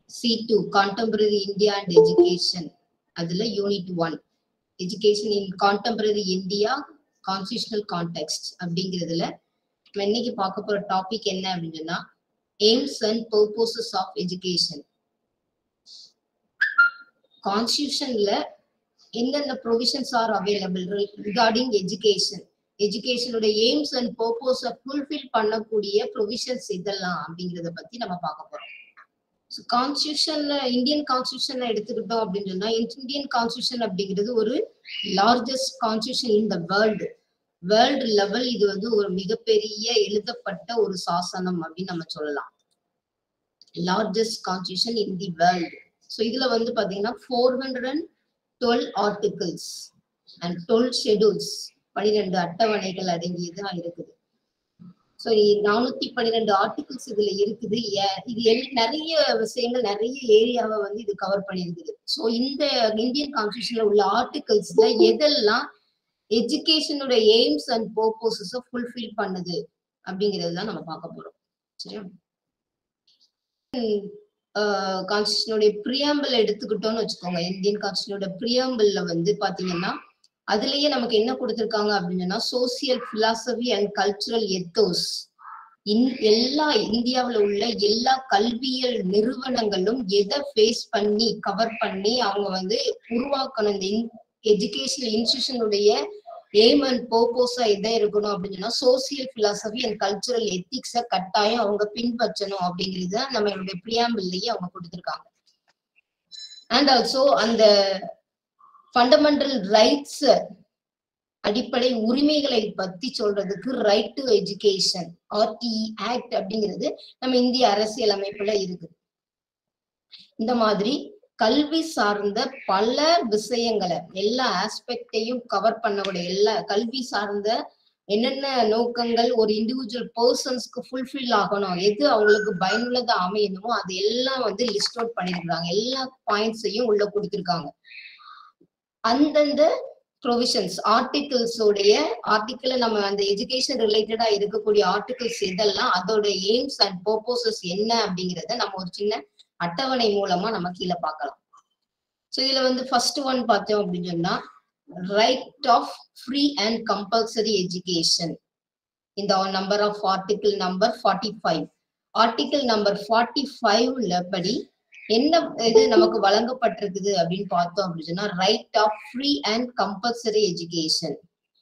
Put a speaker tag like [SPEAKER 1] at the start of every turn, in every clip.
[SPEAKER 1] C two contemporary India and education அதுல unit one education in contemporary India constitutional context அப்படிங்கிறதுல நம்ம இன்னைக்கு பார்க்க போற டாபிக் என்ன அப்படின்னு சொன்னா aims and purposes of education கான்ஸ்டியூஷன்ல எந்தெந்த provisions are available regarding education எஜுகேஷனோட எய்ம்ஸ் அண்ட் பர்போஸை ஃபுல்ஃபில் பண்ணக்கூடிய ப்ரொவிஷன்ஸ் இதெல்லாம் அப்படிங்கிறத பத்தி நம்ம பார்க்க போறோம் கான்ஸ்டியூஷன்ல இந்தியன் கான்ஸ்டியூஷன்ல எடுத்துக்கிட்டோம் அப்படின்னு சொன்னா இந்தியன் கான்ஸ்டியூஷன் அப்படிங்கிறது ஒரு largest constitution in the world world level இது வந்து ஒரு மிகப்பெரிய எழுதப்பட்ட ஒரு சாசனம் அப்படின்னு நம்ம சொல்லலாம் largest constitution in the world so இதுல வந்து பாத்தீங்கன்னா four hundred and twelve articles and twelve schedules பனிரெண்டு அட்டவணைகள் அடங்கியதான் இருக்குது ஸோ நானூத்தி பன்னிரெண்டு ஆர்டிகிள்ஸ் இதுல இருக்குது இது எல் நிறைய விஷயங்கள் நிறைய ஏரியாவை வந்து இது கவர் பண்ணியிருக்குது ஸோ இந்த இந்தியன் கான்ஸ்டியூஷன்ல உள்ள ஆர்டிகிள்ஸ்ல எதெல்லாம் எஜுகேஷனோட எய்ம்ஸ் அண்ட் பர்போசஸ ஃபுல்ஃபில் பண்ணுது அப்படிங்கிறது தான் நம்ம பார்க்க போறோம் சரியா கான்ஸ்டியூஷனுடைய பிரியாம்பிள் எடுத்துக்கிட்டோம்னு வச்சுக்கோங்க இந்தியன் கான்ஸ்டியூஷனோட பிரியாம்பிள்ல வந்து பாத்தீங்கன்னா அதுலயே நமக்கு என்ன கொடுத்திருக்காங்க அப்படின்னா social philosophy and cultural ethos in எல்லா இந்தியாவில் உள்ள எல்லா கல்வியல் நிறுவனங்களும் எதை ஃபேஸ் பண்ணி கவர் பண்ணி அவங்க வந்து உருவாக்கணும் இந்த எஜுகேஷன் இன்ஸ்டியூஷனுடைய எய்ம் அண்ட் பர்போஸா எதை இருக்கணும் அப்படின்னு சொன்னா சோசியல் பிலாசபி அண்ட் கல்ச்சுரல் எத்திக்ஸ கட்டாயம் அவங்க பின்பற்றணும் அப்படிங்கிறது நம்மளுடைய பிரியாம்பிள்லயே அவங்க கொடுத்திருக்காங்க அண்ட் ஆல்சோ அந்த ஃபண்டமெண்டல் ரைட்ஸ் அடிப்படை உரிமைகளை பத்தி சொல்றதுக்கு right to education RTE act அப்படிங்கிறது நம்ம இந்திய அரசியல் அமைப்புல இருக்கு இந்த மாதிரி கல்வி சார்ந்த பல விஷயங்களை எல்லா ஆஸ்பெக்டையும் கவர் பண்ணக்கூடிய எல்லா கல்வி சார்ந்த என்னென்ன நோக்கங்கள் ஒரு இண்டிவிஜுவல் பர்சன்ஸ்க்கு ஃபுல்ஃபில் ஆகணும் எது அவங்களுக்கு பயனுள்ளதா அமையணுமோ அது எல்லாம் வந்து லிஸ்ட் அவுட் பண்ணிருக்காங்க எல்லா பாயிண்ட்ஸையும் உள்ள கொடுத்திருக்காங்க அந்தந்த ப்ரொவிஷன்ஸ் ஆர்டிகிள்ஸோடைய ஆர்டிக்கிள் நம்ம அந்த எஜுகேஷன் ரிலேட்டடா இருக்கக்கூடிய ஆர்டிகிள்ஸ் இதெல்லாம் அதோட எய்ம்ஸ் அண்ட் பர்போசஸ் என்ன அப்படிங்கிறத நம்ம ஒரு சின்ன அட்டவணை மூலமா நம்ம கீழே பார்க்கலாம் ஸோ இதுல வந்து ஃபர்ஸ்ட் ஒன் பார்த்தோம் அப்படின்னு சொன்னா right of free and compulsory education இந்த number of article number forty five article number forty ஃபைவ்ல படி என்ன இது நமக்கு வழங்கப்பட்டிருக்குது அப்படின்னு பார்த்தோம் அப்படின்னு சொன்னா right of free and compulsory education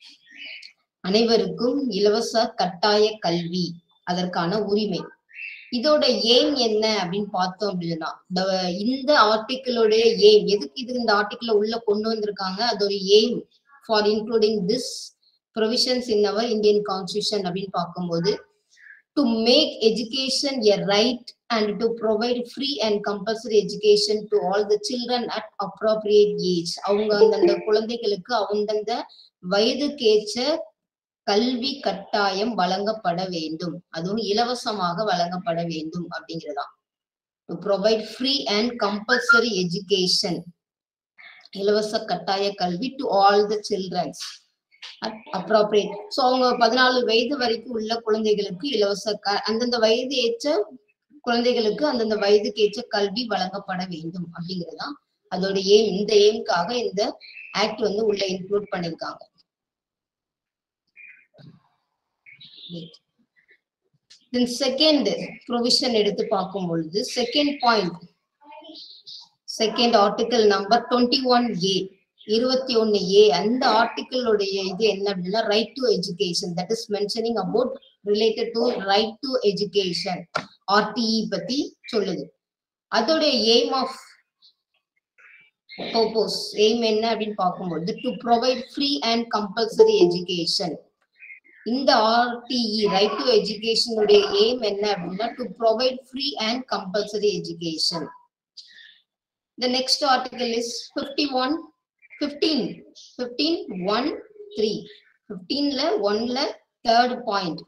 [SPEAKER 1] அனைவருக்கும் இலவச கட்டாய கல்வி அதற்கான உரிமை இதோட எய்ம் என்ன அப்படின்னு பார்த்தோம் அப்படின்னா இந்த ஆர்டிக்கிளோடைய எய்ம் எதுக்கு இது இந்த ஆர்டிக்கிள உள்ள கொண்டு வந்திருக்காங்க அதோட aim for including this provisions in our Indian constitution அப்படின்னு பார்க்கும்போது to make education a right and to provide free and compulsory education to all the children at appropriate age அவங்க அந்தந்த குழந்தைகளுக்கு அந்தந்த வயதுக்கேற்ற கல்வி கட்டாயம் வழங்கப்பட வேண்டும் அதுவும் இலவசமாக வழங்கப்பட வேண்டும் அப்படிங்கிறதான் to provide free and compulsory education இலவச கட்டாய கல்வி to all the children's appropriate so அவங்க பதினாலு வயது வரைக்கும் உள்ள குழந்தைகளுக்கு இலவச க அந்தந்த வயது ஏற்ற குழந்தைகளுக்கு அந்தந்த வயதுக்கு ஏற்ற கல்வி வழங்கப்பட வேண்டும் அப்படிங்கிறதான் அதோட எய்ம் இந்த எய்ம்காக இந்த ஆக்ட் வந்து உள்ள இன்க்ளூட் பண்ணிருக்காங்க தென் செகண்ட் ப்ரொவிஷன் எடுத்து பார்க்கும் பொழுது second point second article number twenty one A இருபத்தி ஒன்னு ஏ அந்த ஆர்டிக்கிளுடைய இது என்ன அப்படின்னா right to education that is mentioning about related to right to education RTE பத்தி சொல்லுது அதோடைய எய்ம் ஆஃப் பர்போஸ் எய்ம் என்ன அப்படின்னு பார்க்கும்போது to provide free and compulsory education இந்த ஆர்டிஇ ரைட் டு எஜுகேஷனுடைய எய்ம் என்ன அப்படின்னா to provide free and compulsory education The next article is 51 15 15 1 3 15 ல 1 ல third point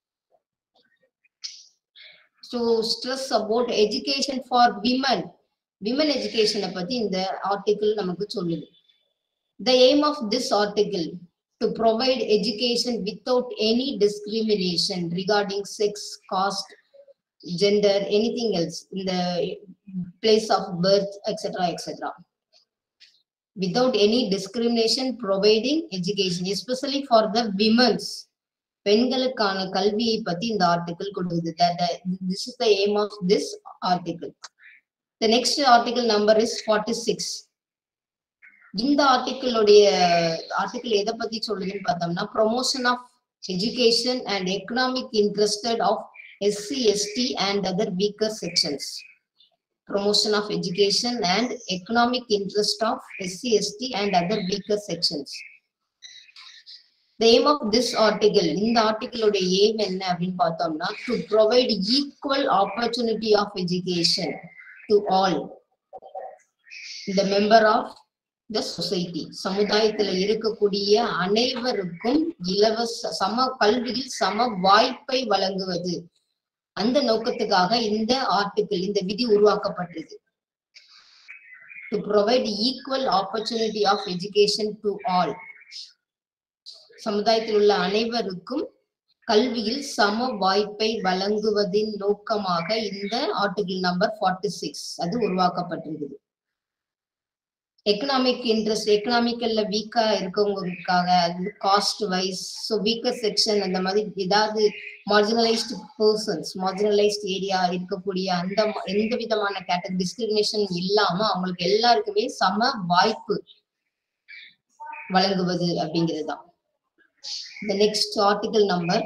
[SPEAKER 1] to stress about education for women women education பத்தி இந்த ஆர்டிகிள் நமக்கு சொல்லுது the aim of this article to provide education without any discrimination regarding sex caste gender, anything else in the place of birth, etc., etc. Without any discrimination, providing education, especially for the women's. பெண்களுக்கான கல்வியை பத்தி இந்த article கொடுக்குது this is the aim of this article the next article number is forty six இந்த ஆர்டிகிளுடைய article எதை பத்தி சொல்லுதுன்னு பார்த்தோம்னா promotion of education and economic interested of SC ST and other weaker sections promotion of education and economic interest of SC, ST and other weaker sections. The aim of this article, இந்த ஆர்டிகிளோட aim என்ன அப்படின்னு பார்த்தோம்னா to provide equal opportunity of education to all the member of the society சமுதாயத்துல இருக்கக்கூடிய அனைவருக்கும் இலவச சம கல்வியில் சம வாய்ப்பை வழங்குவது அந்த நோக்கத்துக்காக இந்த ஆர்டிகிள் இந்த விதி உருவாக்கப்பட்டது to provide equal opportunity of education to all சமுதாயத்தில் உள்ள அனைவருக்கும் கல்வியில் சம வாய்ப்பை வழங்குவதின் நோக்கமாக இந்த ஆர்டிகிள் நம்பர் ஃபார்ட்டி சிக்ஸ் அது உருவாக்கப்பட்டிருக்குது எக்கனாமிக் இன்ட்ரெஸ்ட் எக்கனாமிக்கல்ல வீக்கா இருக்கவங்களுக்காக அது caste wise so weaker section அந்த மாதிரி ஏதாவது மார்ஜினலைஸ்டு பர்சன்ஸ் மார்ஜினலைஸ்ட் ஏரியா இருக்கக்கூடிய அந்த ம- எந்த விதமான கேட்டகரி டிஸ்கிரிமினேஷன் இல்லாம அவங்களுக்கு எல்லாருக்குமே சம வாய்ப்பு வழங்குவது அப்படிங்கிறது தான் இந்த next article number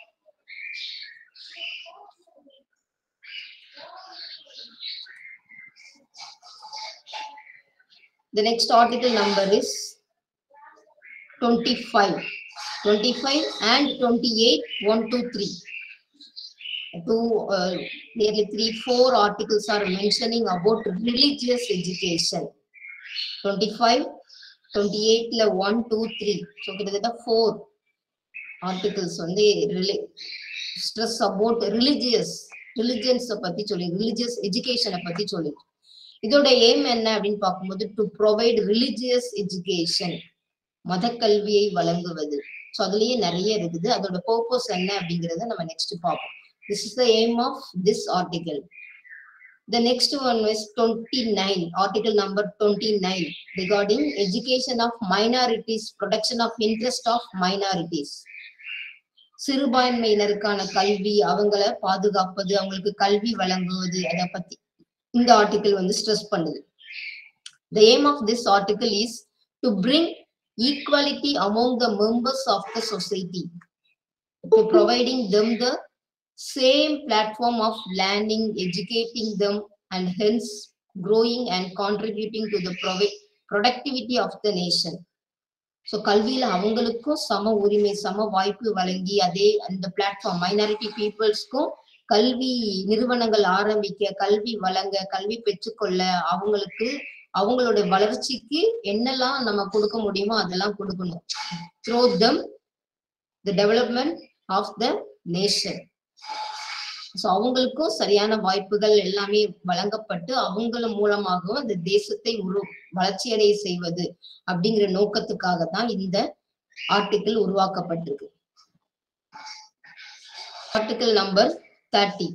[SPEAKER 1] The next article number is 25. 25 and 28, 1, 2, 3. Two, uh, nearly three, four articles are mentioning about religious education. 25, 28, ல 1, 2, 3. So, கிட்டத்தட்ட four articles வந்து ஸ்ட்ரெஸ் அபவுட் ரிலிஜியஸ் ரிலிஜியன்ஸை பத்தி சொல்லி ரிலிஜியஸ் எஜுகேஷனை பத்தி சொல்லி இதோட எய்ம் என்ன அப்படின்னு பார்க்கும்போது டு ப்ரொவைட் ரிலிஜியஸ் எஜுகேஷன் மத கல்வியை வழங்குவது ஸோ அதுலயே நிறைய இருக்குது அதோட பர்பஸ் என்ன அப்படிங்கறத நம்ம நெக்ஸ்ட் பார்ப்போம் this is the aim of this article The next one is 29, article number 29, regarding education of minorities, protection of interest of minorities. சிறுபான்மையினருக்கான கல்வி அவங்கள பாதுகாப்பது அவங்களுக்கு கல்வி வழங்குவது அதை பத்தி இந்த ஆர்டிகிள் வந்து ஸ்ட்ரெஸ் பண்ணுது the aim of this article is to bring equality among the members of the society to providing them the same platform of learning educating them and hence growing and contributing to the provi- productivity of the nation so கல்வியில அவங்களுக்கும் சம உரிமை சம வாய்ப்பு வழங்கி அதே அந்த platform minority பீப்புள்ஸ்க்கும் கல்வி நிறுவனங்கள் ஆரம்பிக்க கல்வி வழங்க கல்வி பெற்றுக்கொள்ள அவங்களுக்கு அவங்களோட வளர்ச்சிக்கு என்னெல்லாம் நம்ம கொடுக்க முடியுமோ அதெல்லாம் கொடுக்கணும் through them the development of the nation so அவங்களுக்கும் சரியான வாய்ப்புகள் எல்லாமே வழங்கப்பட்டு அவங்கள மூலமாகவும் அந்த தேசத்தை உரு வளர்ச்சியடைய செய்வது அப்படிங்கிற நோக்கத்துக்காக தான் இந்த ஆர்டிக்கிள் உருவாக்கப்பட்டிருக்கு ஆர்டிக்கிள் நம்பர் தேர்ட்டி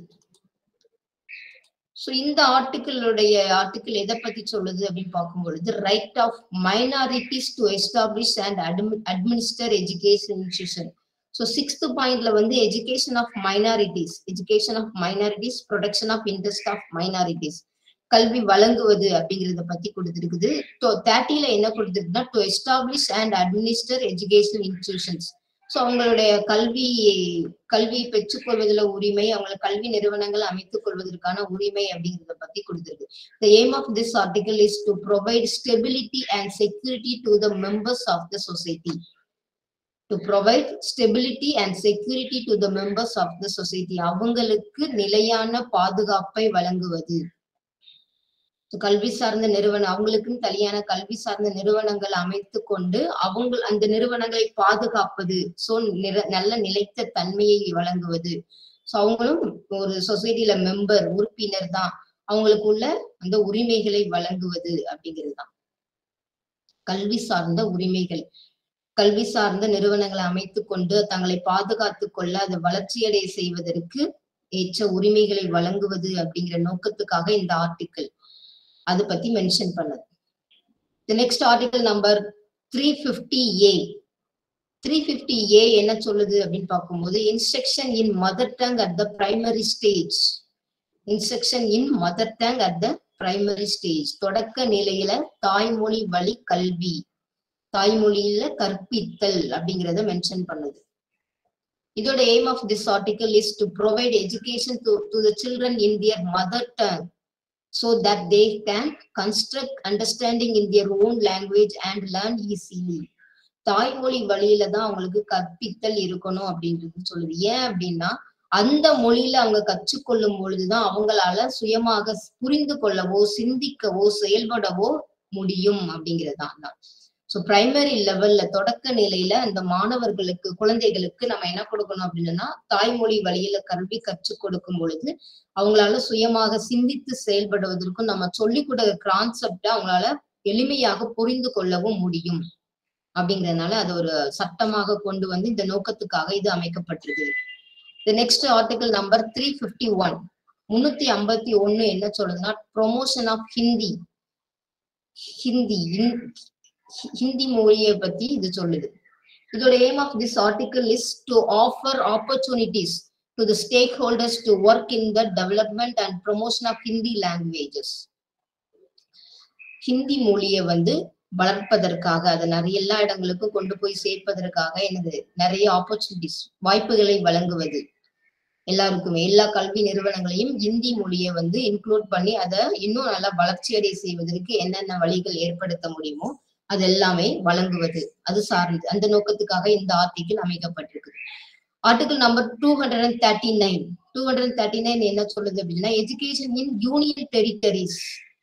[SPEAKER 1] ஸோ இந்த ஆர்டிக்கிளுடைய ஆர்டிக்கிள் எதை பத்தி சொல்லுது அப்படின்னு பார்க்கும் பொழுது right of minorities to establish and administer education institution so sixth பாயிண்ட்ல வந்து education of minorities education of minorities production of interest of minorities கல்வி வழங்குவது அப்படிங்கறத பத்தி கொடுத்திருக்குது தேர்ட்டில என்ன கொடுத்திருக்குன்னா to establish and administer education institutions so அவங்களுடைய கல்வி கல்வி பெற்றுக்கொள்வதில் உரிமை அவங்களை கல்வி நிறுவனங்கள் அமைத்துக் கொள்வதற்கான உரிமை அப்படிங்கறத பத்தி கொடுத்திருக்கு the aim of this article is to provide stability and security to the members of the society to provide stability and security to the members of the society அவங்களுக்கு நிலையான பாதுகாப்பை வழங்குவது கல்வி சார்ந்த நிறுவனம் அவங்களுக்குன்னு தனியான கல்வி சார்ந்த நிறுவனங்கள் அமைத்து கொண்டு அவங்க அந்த நிறுவனங்களை பாதுகாப்பது சோ நல்ல நிலைத்த தன்மையை வழங்குவது சோ அவங்களும் ஒரு சொசைட்டில மெம்பர் உறுப்பினர் தான் அவங்களுக்கு உள்ள அந்த உரிமைகளை வழங்குவது அப்படிங்கிறது தான் கல்வி சார்ந்த உரிமைகள் கல்வி சார்ந்த நிறுவனங்களை அமைத்து கொண்டு தங்களை பாதுகாத்து கொள்ள அதை வளர்ச்சியடைய செய்வதற்கு ஏற்ற உரிமைகளை வழங்குவது அப்படிங்கிற நோக்கத்துக்காக இந்த ஆர்டிக்கிள் அது பத்தி மென்ஷன் பண்ணது the next article number three fifty A three fifty A என்ன சொல்லுது அப்படின்னு பார்க்கும்போது instruction in mother tongue at the primary stage instruction in mother tongue at the primary stage தொடக்க நிலையில தாய்மொழி வழி கல்வி தாய்மொழியில கற்பித்தல் அப்படிங்கறத மென்ஷன் பண்ணுது இதோட aim of this article is to provide education to to the children in their mother tongue so that they can construct understanding in their own language and learn easily தாய்மொழி வழியில தான் அவங்களுக்கு கற்பித்தல் இருக்கணும் அப்படின்றது சொல்லுது ஏன் அப்படின்னா அந்த மொழியில அவங்க கற்றுக்கொள்ளும் பொழுதுதான் அவங்களால சுயமாக புரிந்து கொள்ளவோ சிந்திக்கவோ செயல்படவோ முடியும் அப்படிங்கிறதுதான் தான் ஸோ பிரைமரி லெவல்ல தொடக்க நிலையில அந்த மாணவர்களுக்கு குழந்தைகளுக்கு நம்ம என்ன கொடுக்கணும் அப்படின்னா தாய்மொழி வழியில கல்வி கற்றுக் கொடுக்கும் பொழுது அவங்களால சுயமாக சிந்தித்து செயல்படுவதற்கும் நம்ம சொல்லிக் கொடுக்கிற கான்செப்டை அவங்களால எளிமையாக புரிந்து கொள்ளவும் முடியும் அப்படிங்கறதுனால அது ஒரு சட்டமாக கொண்டு வந்து இந்த நோக்கத்துக்காக இது அமைக்கப்பட்டிருக்கு the next article number three fifty one முன்னூத்தி ஐம்பத்தி ஒண்ணு என்ன சொல்லுதுன்னா ப்ரொமோஷன் ஆஃப் ஹிந்தி ஹிந்தி ஹிந்தி மொழியை பத்தி இது சொல்லுது இதோட aim of this article is to offer opportunities to the stakeholders to work in the development and promotion of Hindi languages Hindi மொழியை வந்து வளர்ப்பதற்காக அதை நிறைய எல்லா இடங்களுக்கும் கொண்டு போய் சேர்ப்பதற்காக எனது நிறைய ஆப்பர்ச்சுனிட்டிஸ் வாய்ப்புகளை வழங்குவது எல்லாருக்குமே எல்லா கல்வி நிறுவனங்களையும் இந்தி மொழியை வந்து இன்க்ளூட் பண்ணி அதை இன்னும் நல்லா வளர்ச்சி அடைய செய்வதற்கு என்னென்ன வழிகள் ஏற்படுத்த முடியுமோ அது எல்லாமே வழங்குவது அது சார்ந்து அந்த நோக்கத்துக்காக இந்த ஆர்டிகிள் அமைக்கப்பட்டிருக்கு article number two hundred and thirty nine two hundred and thirty nine என்ன சொல்லுது அப்படின்னா education in union territories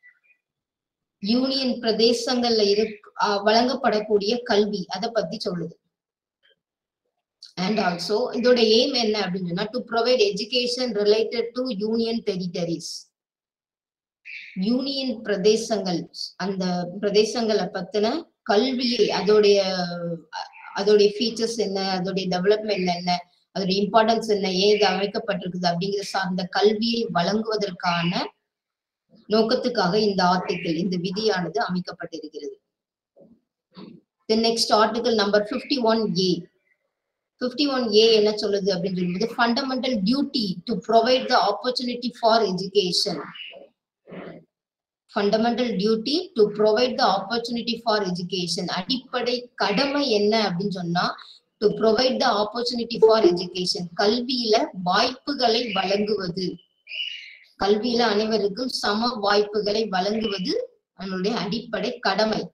[SPEAKER 1] union பிரதேசங்கள்ல இரு வழங்கப்படக்கூடிய கல்வி அதை பத்தி சொல்லுது அண்ட் ஆல்சோ இதோட எய்ம் என்ன அப்படின்னு சொன்னா to provide education related to union territories union பிரதேசங்கள் அந்த பிரதேசங்களை பத்தின கல்வியை அதோடைய அதோடைய ஃபீச்சர்ஸ் என்ன அதோடைய டெவலப்மெண்ட் என்ன அதோடைய இம்பார்ட்டன்ஸ் என்ன ஏன் இது அமைக்கப்பட்டிருக்குது அப்படிங்கிற சார்ந்த கல்வியை வழங்குவதற்கான நோக்கத்துக்காக இந்த ஆர்டிகிள் இந்த விதியானது அமைக்கப்பட்டிருக்கிறது next article number fifty one A fifty one A என்ன சொல்லுது அப்படின்னு சொல்லும்போது fundamental duty to provide the opportunity for education fundamental duty to provide the opportunity for education அடிப்படை கடமை என்ன அப்படின்னு சொன்னா to provide the opportunity for education கல்வியில வாய்ப்புகளை வழங்குவது கல்வியில அனைவருக்கும் சம வாய்ப்புகளை வழங்குவது நம்மளுடைய அடிப்படை கடமை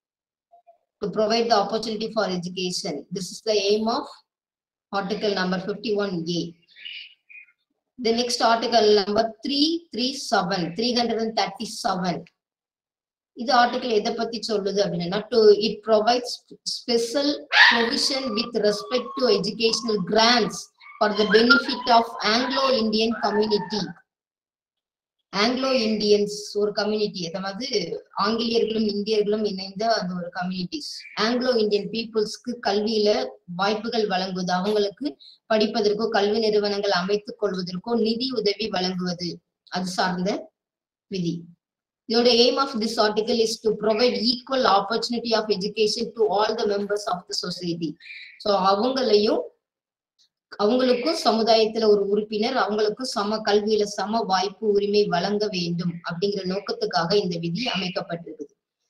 [SPEAKER 1] to provide the opportunity for education this is the aim of article number fifty one A The next article number three three seven three hundred and thirty seven இது ஆர்டிகல் எதை பத்தி சொல்லுது அப்படின்னா to it provides special provision with respect to educational grants for the benefit of Anglo Indian community Anglo Indians ஒரு community அதாவது ஆங்கிலேயர்களும் இந்தியர்களும் இணைந்த அந்த ஒரு கம்யூனிட்டிஸ் ஆங்கிலோ இந்தியன் பீப்புள்ஸ்க்கு கல்வியில வாய்ப்புகள் வழங்குவது அவங்களுக்கு படிப்பதற்கோ கல்வி நிறுவனங்கள் அமைத்துக் கொள்வதற்கோ நிதி உதவி வழங்குவது அது சார்ந்த விதி இதோட aim of this article is to provide equal opportunity of education to all the members of the society so அவங்களையும் அவங்களுக்கும் சமுதாயத்துல ஒரு உறுப்பினர் அவங்களுக்கும் சம கல்வியில சம வாய்ப்பு உரிமை வழங்க வேண்டும் அப்படிங்கிற நோக்கத்துக்காக இந்த விதி அமைக்கப்பட்டிருக்குது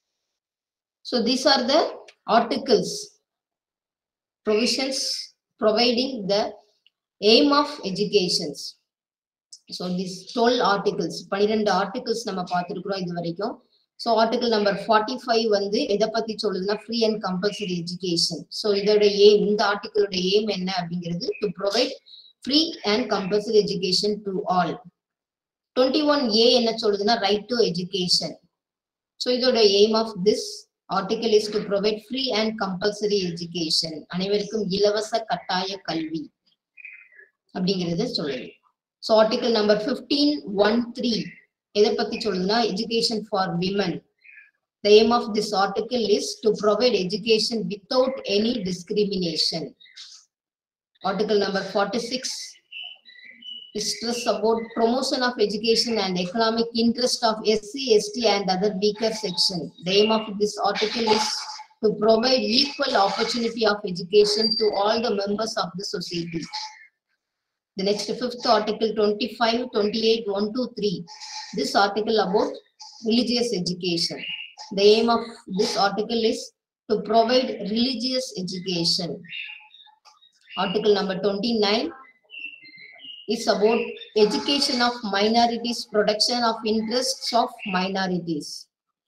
[SPEAKER 1] so these are the articles provisions providing the aim of educations so this twelve articles பன்னிரெண்டு ஆர்டிகிள்ஸ் நம்ம பார்த்துருக்குறோம் இது வரைக்கும் so article number forty five வந்து எதை பத்தி சொல்லுதுன்னா free and compulsory education so இதோட ஏம் இந்த ஆர்டிகிளோட ஏம் என்ன அப்படிங்கிறது to provide free and compulsory education to all twenty one A என்ன சொல்லுதுன்னா ரைட் டு எஜுகேஷன் ஸோ இதோட aim of this article is to provide free and compulsory education அனைவருக்கும் இலவச கட்டாய கல்வி அப்படிங்கிறது சொல்லுது so article number fifteen one three எதை பத்தி சொல்லுதுன்னா education for women the aim of this article is to provide education without any discrimination article number forty six stress about promotion of education and economic interest of SC, ST and other weaker section. The aim of this article is to provide equal opportunity of education to all the members of the society. The next fifth article 25, 28, 1 to 3. This article about religious education. The aim of this article is to provide religious education. Article number 29 is about education of minorities, protection of interests of minorities.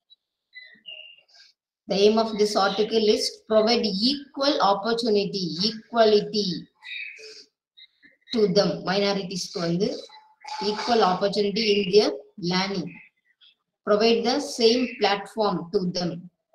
[SPEAKER 1] The aim of this article is to provide equal opportunity, equality to them, minorities க்கு வந்து equal opportunity in their learning. Provide the same platform to them.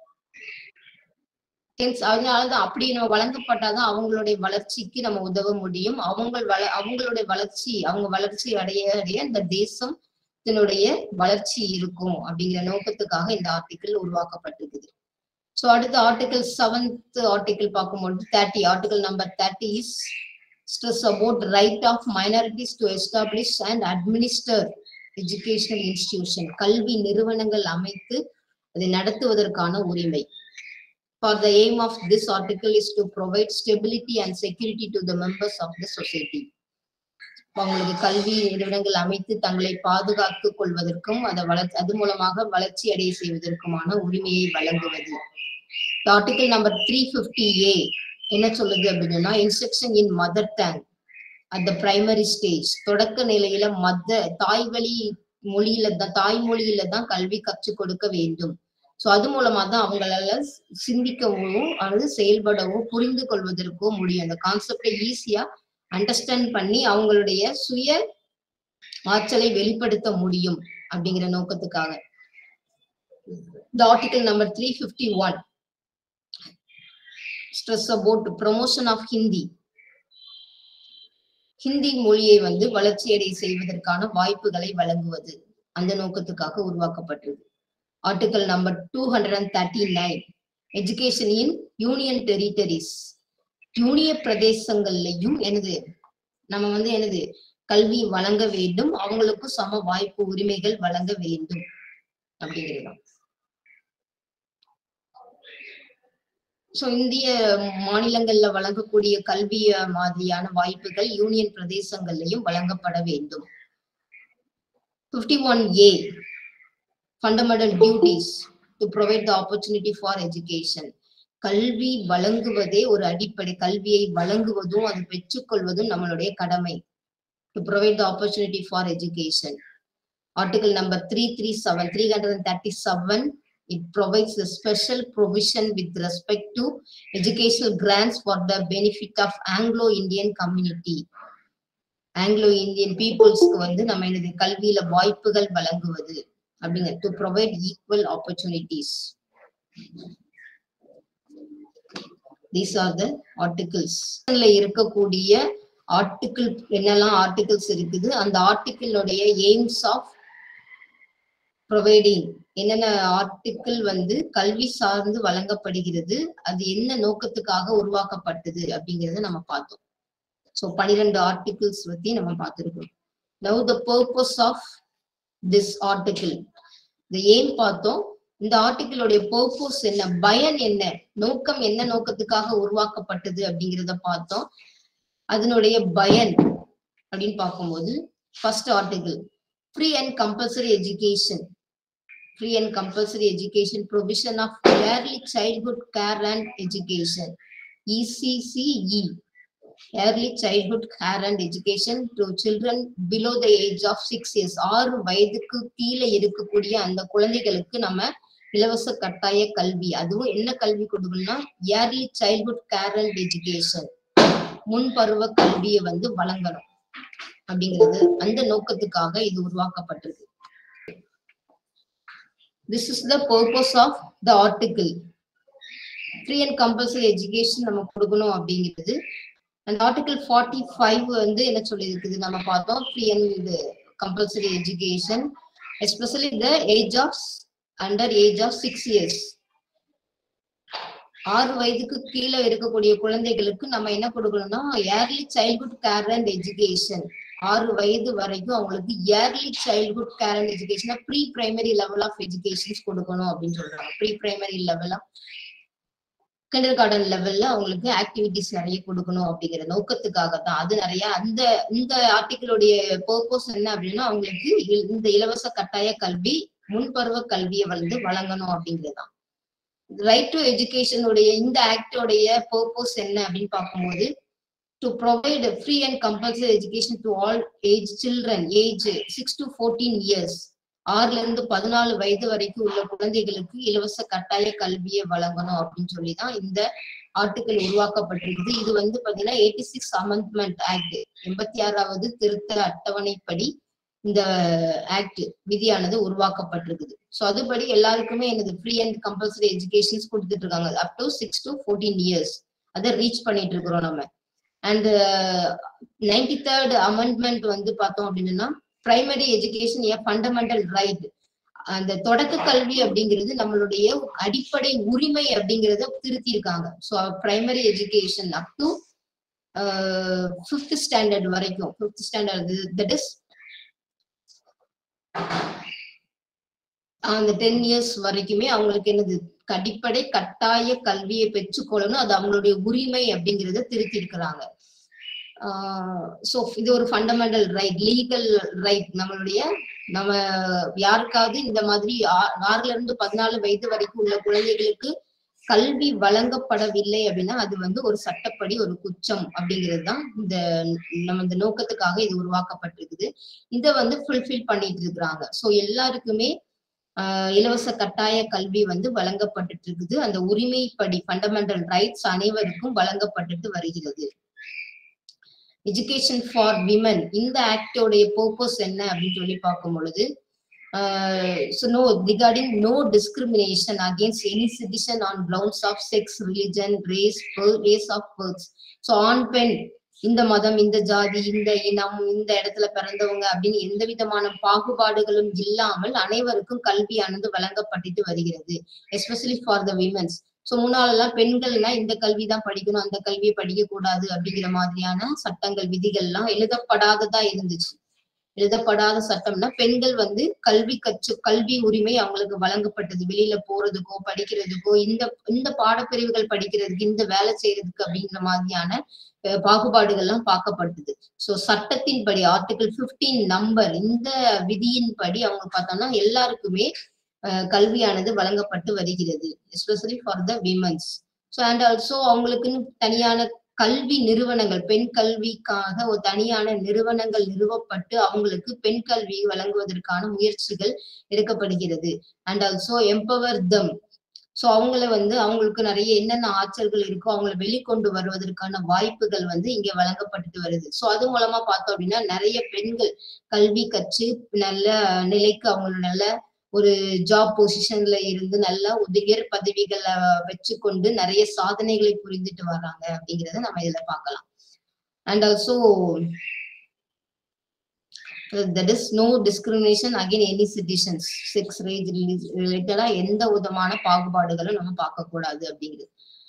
[SPEAKER 1] Hence, அதனாலதான் அப்படி நம்ம வழங்கப்பட்டாதான் அவங்களுடைய வளர்ச்சிக்கு நம்ம உதவ முடியும் அவங்க வள அவங்களுடைய வளர்ச்சி அவங்க வளர்ச்சி அடைய அடைய இந்த தேசம் இதனுடைய வளர்ச்சி இருக்கும் அப்படிங்கிற நோக்கத்துக்காக இந்த ஆர்டிக்கிள் உருவாக்கப்பட்டிருக்குது சோ அடுத்த ஆர்டிகிள் செவன்த் ஆர்டிகிள் பார்க்கும்போது thirty article number thirty is stress about right of minorities to establish and administer educational institution கல்வி நிறுவனங்கள் அமைத்து அதை நடத்துவதற்கான உரிமை For the aim of this article is to provide stability and security to the members of the society. அவங்களுக்கு கல்வி நிறுவனங்கள் அமைத்து தங்களை பாதுகாத்துக் கொள்வதற்கும் அதை வளர் அது மூலமாக வளர்ச்சி அடைய செய்வதற்குமான உரிமையை வழங்குவது article number three fifty A என்ன சொல்லுது அப்படின்னா instruction in mother tongue at the primary stage தொடக்க நிலையில மத தாய்வழி மொழியில தான் தாய்மொழியில தான் கல்வி கற்றுக் கொடுக்க வேண்டும் சோ அது மூலமா தான் அவங்களால சிந்திக்கவும் அல்லது செயல்படவும் புரிந்து கொள்வதற்கோ முடியும் அந்த கான்செப்டை ஈஸியா அண்டர்ஸ்டாண்ட் பண்ணி அவங்களுடைய சுய ஆற்றலை வெளிப்படுத்த முடியும் அப்படிங்கிற நோக்கத்துக்காக இந்த article number three fifty one stress about promotion of Hindi Hindi மொழியை வந்து வளர்ச்சியடை செய்வதற்கான வாய்ப்புகளை வழங்குவது அந்த நோக்கத்துக்காக உருவாக்கப்பட்டது article number two hundred and thirty nine education in union territories union பிரதேசங்கள்லையும் எனது நம்ம வந்து எனது கல்வி வழங்க வேண்டும் அவங்களுக்கும் சம வாய்ப்பு உரிமைகள் வழங்க வேண்டும் அப்படிங்கிறது சோ இந்திய மாநிலங்கள்ல வழங்கக்கூடிய கல்வி மாதிரியான வாய்ப்புகள் யூனியன் பிரதேசங்கள்லயும் வழங்கப்பட வேண்டும் fifty one A fundamental duties to provide the opportunity for education கல்வி வழங்குவதே ஒரு அடிப்படை கல்வியை வழங்குவதும் அது பெற்றுக்கொள்வதும் நம்மளுடைய கடமை to provide the opportunity for education article number three three seven three hundred and thirty seven it provides a special provision with respect to educational grants for the benefit of Anglo-Indian community. Anglo Indian பீப்புள்ஸ்க்கு வந்து நம்ம எனது கல்வியில வாய்ப்புகள் வழங்குவது அப்படிங்க to provide equal opportunities these are the articles இருக்கக்கூடிய article என்னெல்லாம் ஆர்டிகிள்ஸ் இருக்குது அந்த ஆர்டிகிளுடைய எய்ம்ஸ் ஆஃப் ப்ரொவைடிங் என்னென்ன ஆர்டிக்கிள் வந்து கல்வி சார்ந்து வழங்கப்படுகிறது அது என்ன நோக்கத்துக்காக உருவாக்கப்பட்டது அப்படிங்கறத நம்ம பார்த்தோம் ஸோ பனிரெண்டு ஆர்டிகிள்ஸ் பத்தி நம்ம பார்த்திருக்கோம் now the purpose of this article இந்த ஏன் பார்த்தோம் இந்த ஆர்டிகிளோடைய பர்பஸ் என்ன பயன் என்ன நோக்கம் என்ன நோக்கத்துக்காக உருவாக்கப்பட்டது அப்படிங்கிறத பார்த்தோம் அதனுடைய பயன் அப்படின்னு பார்க்கும்போது first article free and compulsory education free and compulsory education provision of early childhood care and education ECCE early childhood care and education to children below the age of six years ஆறு வயதுக்கு கீழே இருக்கக்கூடிய அந்த குழந்தைகளுக்கு நம்ம இலவச கட்டாய கல்வி அதுவும் என்ன கல்வி கொடுக்கணும்னா early childhood care and education முன் பருவ கல்வியை வந்து வழங்கணும் அப்படிங்கிறது அந்த நோக்கத்துக்காக இது உருவாக்கப்பட்டிருக்கு this is the purpose of the article free and compulsory education நம்ம கொடுக்கணும் அப்படிங்கிறது அண்ட் ஆர்டிகல் ஃபார்ட்டி ஃபைவ் வந்து என்ன சொல்லி இருக்குது நம்ம பார்த்தோம் free and compulsory education especially the age of under age of six years ஆறு வயதுக்கு கீழே இருக்கக்கூடிய குழந்தைகளுக்கு நம்ம என்ன கொடுக்கணும்னா early childhood care and education ஆறு வயது வரைக்கும் அவங்களுக்கு early childhood care and education pre primary level of educations கொடுக்கணும் அப்படின்னு சொல்றாங்க pre primary level of kindergarten லெவல்ல அவங்களுக்கு ஆக்டிவிட்டிஸ் நிறைய கொடுக்கணும் அப்படிங்கிற நோக்கத்துக்காக தான் அது நிறைய அந்த இந்த ஆர்டிக்கிளுடைய பர்பஸ் என்ன அப்படின்னா அவங்களுக்கு இல்- இந்த இலவச கட்டாய கல்வி முன்பருவ கல்வியை வந்து வழங்கணும் அப்படிங்கிறதுதான் ரைட் டு எஜுகேஷனுடைய இந்த ஆக்டோடைய பர்பஸ் என்ன அப்படின்னு பார்க்கும்போது to provide free and compulsory education to all age children age six to fourteen years ஆறுல இருந்து பதினாலு வயது வரைக்கும் உள்ள குழந்தைகளுக்கு இலவச கட்டாய கல்வியை வழங்கணும் அப்படின்னு சொல்லி தான் இந்த ஆர்டிக்கல் உருவாக்கப்பட்டிருக்குது இது வந்து பாத்தீங்கன்னா எயிட்டி சிக்ஸ் அமெண்ட்மெண்ட் ஆக்ட் எண்பத்தி ஆறாவது திருத்த அட்டவணைப்படி இந்த ஆக்ட் விதியானது உருவாக்கப்பட்டிருக்குது ஸோ அதுபடி எல்லாருக்குமே எனது ஃப்ரீ அண்ட் கம்பல்சரி எஜுகேஷன்ஸ் கொடுத்துட்டு இருக்காங்க up to six to fourteen years அதை ரீச் பண்ணிட்டு இருக்கிறோம் நம்ம அண்ட் நைன்டி தேர்ட் அமெண்ட்மெண்ட் வந்து பார்த்தோம் அப்படின்னா primary education a fundamental right அந்த தொடக்க கல்வி அப்படிங்கிறது நம்மளுடைய அடிப்படை உரிமை அப்படிங்கறத திருத்தி இருக்காங்க so primary education up to fifth standard வரைக்கும் ஃபிஃப்த் ஸ்டாண்டர்ட் தட் இஸ் அந்த டென் இயர்ஸ் வரைக்குமே அவங்களுக்கு என்னது அடிப்படை கட்டாய கல்வியை பெற்றுக்கொள்ளணும் அது அவங்களுடைய உரிமை அப்படிங்கறத திருத்தி இருக்கிறாங்க ஸோ இது ஒரு ஃபண்டமெண்டல் ரைட் லீகல் ரைட் நம்மளுடைய நம்ம யாருக்காவது இந்த மாதிரி ஆ- ஆறுல இருந்து பதினாலு வயது வரைக்கும் உள்ள குழந்தைகளுக்கு கல்வி வழங்கப்படவில்லை அப்படின்னா அது வந்து ஒரு சட்டப்படி ஒரு குற்றம் அப்படிங்கிறது தான் இந்த நம்ம இந்த நோக்கத்துக்காக இது உருவாக்கப்பட்டிருக்குது இதை வந்து ஃபுல்ஃபில் பண்ணிட்டு இருக்கிறாங்க ஸோ எல்லாருக்குமே ஆஹ் இலவச கட்டாய கல்வி வந்து வழங்கப்பட்டுட்டு இருக்குது அந்த உரிமைப்படி ஃபண்டமெண்டல் ரைட்ஸ் அனைவருக்கும் வழங்கப்பட்டுட்டு வருகிறது எஜுகேஷன் ஃபார் விமன் இந்த ஆக்டோடைய பர்பஸ் என்ன அப்படின்னு சொல்லி பார்க்கும் பொழுது so no regarding no discrimination against any citizen on grounds of sex religion race race of births so ஆண் பெண் இந்த மதம் இந்த ஜாதி இந்த இனம் இந்த இடத்துல பிறந்தவங்க அப்படின்னு எந்த விதமான பாகுபாடுகளும் இல்லாமல் அனைவருக்கும் கல்வியானது வழங்கப்பட்டுட்டு வருகிறது especially for the womens so முன்னாலெல்லாம் பெண்கள்னா இந்த கல்வி தான் படிக்கணும் அந்த கல்வியை படிக்க கூடாது அப்படிங்கிற மாதிரியான சட்டங்கள் விதிகள்லாம் எழுதப்படாததா இருந்துச்சு எழுதப்படாத சட்டம்னா பெண்கள் வந்து கல்வி கற்று கல்வி உரிமை அவங்களுக்கு வழங்கப்பட்டது வெளியில போறதுக்கோ படிக்கிறதுக்கோ இந்த இந்த பாடப்பிரிவுகள் படிக்கிறதுக்கு இந்த வேலை செய்யறதுக்கு அப்படிங்கிற மாதிரியான அஹ், பாகுபாடுகள்லாம் பார்க்கப்பட்டது ஸோ சட்டத்தின்படி ஆர்டிகிள் 15 நம்பர் இந்த விதியின்படி அவங்க பார்த்தோம்னா எல்லாருக்குமே அஹ், கல்வியானது வழங்கப்பட்டு வருகிறது especially for the womens so and also அவங்களுக்குன்னு தனியான கல்வி நிறுவனங்கள் பெண் கல்விக்காக ஒரு தனியான நிறுவனங்கள் நிறுவப்பட்டு அவங்களுக்கு பெண் கல்வி வழங்குவதற்கான முயற்சிகள் எடுக்கப்படுகிறது and also empower them so அவங்கள வந்து அவங்களுக்கு நிறைய என்னென்ன ஆற்றல்கள் இருக்கோ அவங்கள வெளிக்கொண்டு வருவதற்கான வாய்ப்புகள் வந்து இங்க வழங்கப்பட்டுட்டு வருது ஸோ அது மூலமா பார்த்தோம் அப்படின்னா நிறைய பெண்கள் கல்வி கற்று நல்ல நிலைக்கு அவங்கள நல்ல ஒரு ஜாப் பொசிஷன்ல இருந்து நல்ல உயர் பதவிகளை வச்சுக்கொண்டு நிறைய சாதனைகளை புரிந்துட்டு வர்றாங்க அப்படிங்கறத நம்ம இதுல பார்க்கலாம் and also that is no discrimination again any citizens sex race ரிலேட்டடா எந்த விதமான பாகுபாடுகளும் நம்ம பார்க்க கூடாது அப்படிங்கிறது